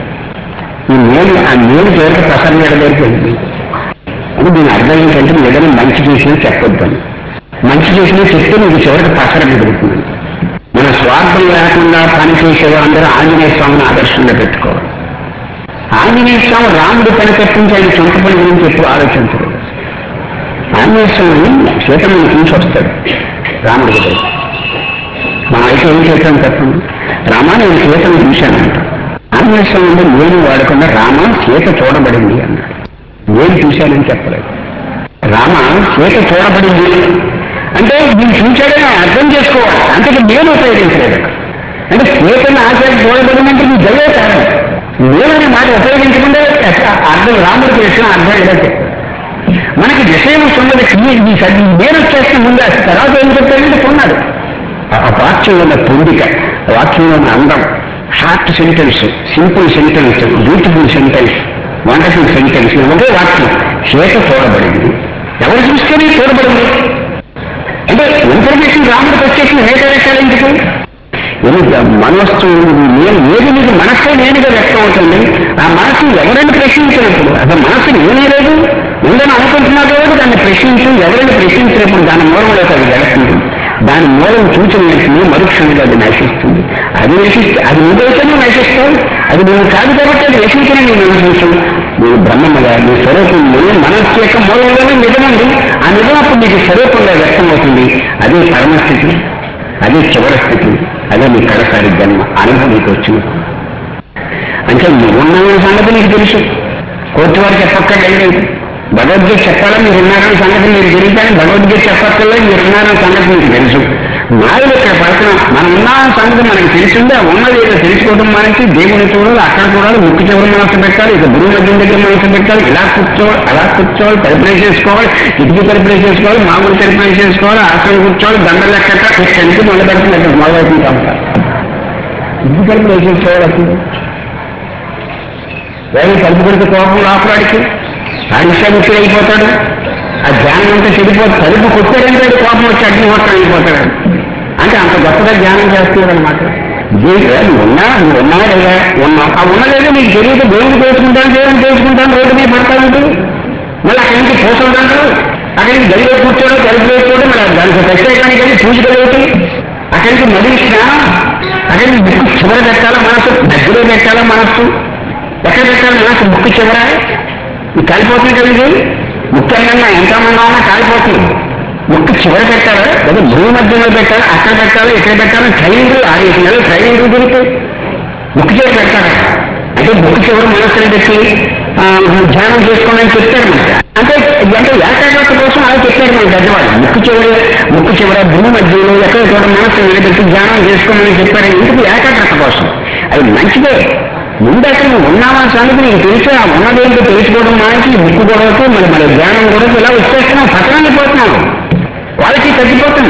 A: ఈ నేను ఆ నేను చివరికి ప్రసన్న దగ్గరికి వెళ్ళింది అని దీని అర్థం ఏంటంటే నువ్వు ఏదైనా మంచి చేసినా చెప్పొద్దని మంచి చేసినా చెప్తే నీకు చివరికి ప్రసరణ పెరుగుతుంది మన స్వార్థం లేకుండా పని చేసేవారందరూ ఆంజనేయ స్వామిని ఆదర్శంగా పెట్టుకోవాలి ఆంజనేయ స్వామి రాముడు పని తప్పించి ఆయన సొంత పని గురించి ఎప్పుడు ఆలోచించరు ఆంజనేయ స్వామి సీతమ్మని చూసి వస్తాడు రాముడి దగ్గర మనం అయితే ఏం చేస్తాం చెప్పండి రామా నేను సీతను చూశాను ఆంజనేయ స్వామి అంటే నేను వాడకుండా రామ సీత చూడబడింది అన్నాడు నేను చూశానని చెప్పలేదు రామ సీత చూడబడింది అంటే నేను చూశాడని అర్థం చేసుకోవాలి అంతకు నేను ఉపయోగించలేదు అంటే సీతను ఆచార్య చూడబడిందంటే నీ దయే కారణం నేననే మాట ఉపయోగించకుండా అర్థం రాముడికి విషయం అర్థం ఇలా చెప్పాడు మనకి విషయం ఉన్నది ఈ సరి నేను వచ్చేస్తే ముందు తర్వాత ఏం చెప్తాడంటే కొన్నాడు ఆ వాక్యంలో ఉన్న పొందిక ఆ వాక్యంలో ఉన్న అందం short sentence simple sentence beautiful sentence wonderful sentence ఒకే వాక్యం చేత చూడబడింది ఎవరు చూస్తేనే చూడబడింది అంటే ఇన్ఫర్మేషన్ రాముడికి వచ్చేసి రేటరేషాలు ఎందుకు ఇది మనస్సు నేను ఏది మీకు మనస్సే నేనుగా వ్యక్తం అవుతుంది ఆ మనస్సు ఎవరైనా ప్రశ్నించినప్పుడు అసలు మనస్సు నేనే లేదు ఉందని అనుకుంటున్నాడు కాబట్టి దాన్ని ప్రశ్నించు ఎవరైనా ప్రశ్నించినప్పుడు దాని మూలంలోకి అది వెళుతుంది దాని మూలం చూసిన వెంటనే మరుక్షణంగా అది నశిస్తుంది అది నశిస్తే అది నువ్వైతేనే నశిస్తావు అది నువ్వు కాదు కాబట్టి అది నశించిన నేను నశించు నేను బ్రహ్మముగా నీ స్వరూపం నేను మనస్సు యొక్క మూలంలోనే నిజమండి ఆ నిజం అప్పుడు నీకు స్వరూపంగా వ్యక్తమవుతుంది అదే పరమస్థితి అదే చివరి స్థితి అదే నీ కడసారి జన్మ అనుభవం నీకు వచ్చింది అంటే నువ్వు ఉన్నావని సంగతి నీకు తెలుసు కోర్టు వారు చెప్పక్కర్లేదు భగవద్గీత చెప్పాలని మీరు ఉన్నారని సంగతి మీరు తెలియదని భగవద్గీత చెప్పక్కర్లేదు మీరు ఉన్నారని సంగతి మీకు తెలుసు మాయలు ఇక్కడ పడుతున్నాం మనం ఉన్నామని సంగతి మనకు తెలిసిందే ఆ ఉన్నది ఏదో తెలుసుకోవడం మనకి దేవుని చూడాలి అక్కడ చూడాలి ముక్కు చివరి మనసు పెట్టాలి ఇక గురువు మధ్య దగ్గర మనసు పెట్టాలి ఇలా కూర్చోవాలి అలా కూర్చోవాలి పరిప్రై చేసుకోవాలి ఇటుకి పరిప్రై చేసుకోవాలి మామూలు పరిప్రై చేసుకోవాలి ఆశ్రమం కూర్చోవాలి దండలు లెక్కట ఇక్కడికి మొదలు పెడుతున్నట్టు మొదలవుతుంది ఉంటారు ఇటుకి పరిప్రై చేసుకోవాలి అప్పుడు వేరే తలుపు కొడితే కోపం లోపలాడికి ఆడిష్టామిత్రుడు అయిపోతాడు ఆ ధ్యానం అంతా చెడిపోతుంది తలుపు కొట్టాడంటే వాడి కోపం వచ్చి అగ్నిహోత్రం అయిపోతాడు అంటే అంత గొప్పగా ధ్యానం చేస్తున్నాడు అనమాట నువ్వు ఉన్నా నువ్వు ఉన్నావు లేదా ఉన్నావు ఆ ఉన్నదేదో నీకు తెలియదు దేవుడు తెలుసుకుంటాను దేవుడు తెలుసుకుంటాను రోడ్డు మీద పడతానంటూ మళ్ళీ అక్కడి నుంచి పోతుంటాడు అక్కడి నుంచి గదిలో కూర్చోవడం తలుపు వేసుకోవడం మళ్ళీ దానికి ప్రత్యేకానికి వెళ్ళి పూజ కలిగి అక్కడి నుంచి మళ్ళీ స్నానం అక్కడి నుంచి ముక్కు చివర పెట్టాలా మనసు దగ్గర పెట్టాలా మనస్సు ఎక్కడ పెట్టాలి మనసు ముక్కు చివర ఈ కాలిపోతుంది కదా ఇది ముఖ్యంగా ఎంత ఉన్నా కాలిపోతుంది ముక్కు చివర పెట్టాలా లేదా భూమి మధ్యలో పెట్టాలి అక్కడ పెట్టాలి ఇక్కడ పెట్టాలి ట్రైనింగ్ ఆరేసి నెలలు ట్రైనింగ్ దొరుకుతాయి ముక్కు చివర పెట్టాలి అంటే ముక్కు చివర మనసుని పెట్టి ఆ, ధ్యానం చేసుకోమని చెప్తారు మనకి అంటే అంటే ఏకాగ్రత కోసం అలా చెప్పారు మన పెద్దవాళ్ళు ముక్కు చివర ముక్కు చివర భూమి మధ్యలో ఎక్కడ కూడా మనసు నిలబెట్టి ధ్యానం చేసుకోమని చెప్పారు ఎందుకు ఏకాగ్రత కోసం అది మంచిదే ముందు అసలు నువ్వు ఉన్నావని సంగతి నీకు తెలుసు ఆ ఉన్నదేంటో తెలుసుకోవడం మానేసి ఈ ముక్కు గొడవతో మరి మన ధ్యానం కూడా ఇలా వచ్చేస్తున్నావు పతనాన్ని పోతున్నావు క్వాలిటీ తగ్గిపోతుంది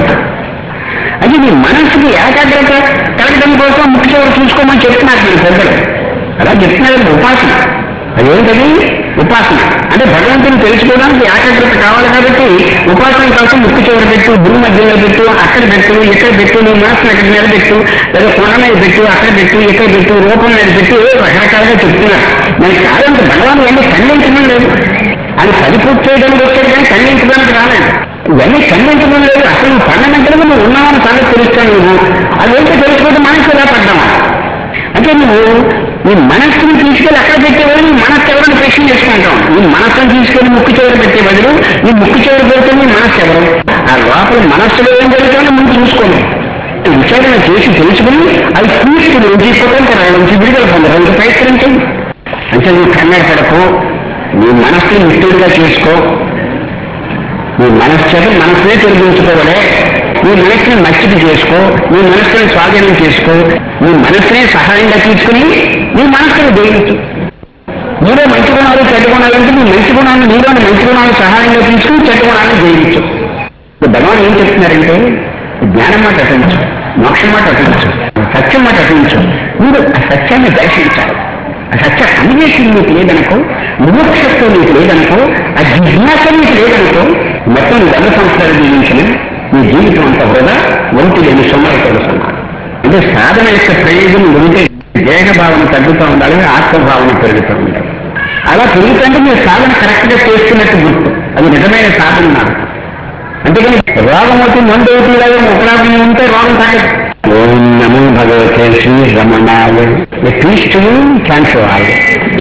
A: అది నీ మనసుకి ఏకాగ్రత కలగడం కోసం ముఖ్య చివరి చూసుకోమని చెప్తున్నారు మన పెద్దలు అలా చెప్తున్నారు ఉపాసన అదేంటది ఉపాసన అంటే భగవంతుని తెలుసుకోవడానికి ఏకాగ్రత కావాలి కాబట్టి ఉపాసన కోసం ముక్కు చివరి పెట్టు భూమి మధ్యలో పెట్టు అక్కడ పెట్టు ఇక్కడ పెట్టు నీ మనసును అక్కడ నిలబెట్టు లేదా కొండ మీద పెట్టు అక్కడ పెట్టు ఇక్కడ పెట్టు రూపం మీద పెట్టు ఏవో రకరకాలుగా చెప్తున్నారు మనకి కాదంటే భగవాన్ ఇవన్నీ ఖండించడం లేదు అది సరిపూర్తి చేయడానికి వచ్చాడు కానీ ఖండించడానికి రాలేదు ఇవన్నీ ఖండించడం లేదు అసలు నువ్వు ఫండమెంటల్గా నువ్వు ఉన్నావని సంగతి తెలుస్తాను నువ్వు అదేంటో తెలుసుకోవడం మనసు ఎలా పడ్డామా అంటే నువ్వు నీ మనస్సుని తీసుకెళ్ళి అక్కడ పెట్టే బదులు నీ మనస్సు ఎవరిని ప్రశ్న చేసుకుంటాం నీ మనస్సుని తీసుకెళ్ళి ముక్కు చివరి పెట్టే బదులు నీ ముక్కు చివరి పెడితే నీ మనస్సు ఎవరు ఆ లోపల మనస్సులో ఏం జరుగుతుందో ముందు చూసుకోము విచారణ చేసి తెలుసుకుని అది తీసుకుని నుంచి స్వతంత్ర నుంచి విడుదల పొందడానికి ప్రయత్నించండి అంటే నీ కన్నడ పడకు నీ మనస్సుని మిత్రుడిగా చేసుకో నీ మనస్సు చేత మనసునే తొలగించుకోవాలి నీ మనస్సుని మచ్చిక చేసుకో నీ మనస్సుని స్వాధీనం చేసుకో నీ మనస్సునే సహాయంగా తీసుకుని నీ మనస్సును జయించు నీలో మంచి గుణాలు చెడ్డ గుణాలు అంటే నీ మంచి గుణాలు నీలోని మంచి గుణాలు సహాయంగా తీసుకుని చెడ్డ గుణాలను జయించు ఇప్పుడు భగవాన్ ఏం చెప్తున్నారంటే జ్ఞానం మాట అటించు మోక్షం మాట అటించు సత్యం మాట అటించు మీరు ఆ సత్యాన్ని దర్శించాలి ఆ సత్య అన్వేషణ నీకు లేదనుకో విమోక్షత్వం నీకు లేదనుకో ఆ జిజ్ఞాస నీకు లేదనుకో మొత్తం నీ దండ సంస్కారం జీవించిన నీ జీవితం అంత వృధా ఒంటి లేని సొమ్మలతో సమానం అంటే సాధన యొక్క ప్రయోజనం ఉంటే దేహ భావన తగ్గుతూ ఉండాలి ఆత్మభావన పెరుగుతూ ఉండాలి అలా పెరుగుతుంటే మీరు సాధన కరెక్ట్ గా చేస్తున్నట్టు గుర్తు అది నిజమైన సాధన నాకు అంతేకాని రోగం వచ్చి మందు అవుతుందో ఒకలాగా ఉంటే రోగం తగ్గదు ఓం నమో భగవతే శ్రీ రమణాయ ప్లీజ్ టు థ్యాంక్స్ వాళ్ళు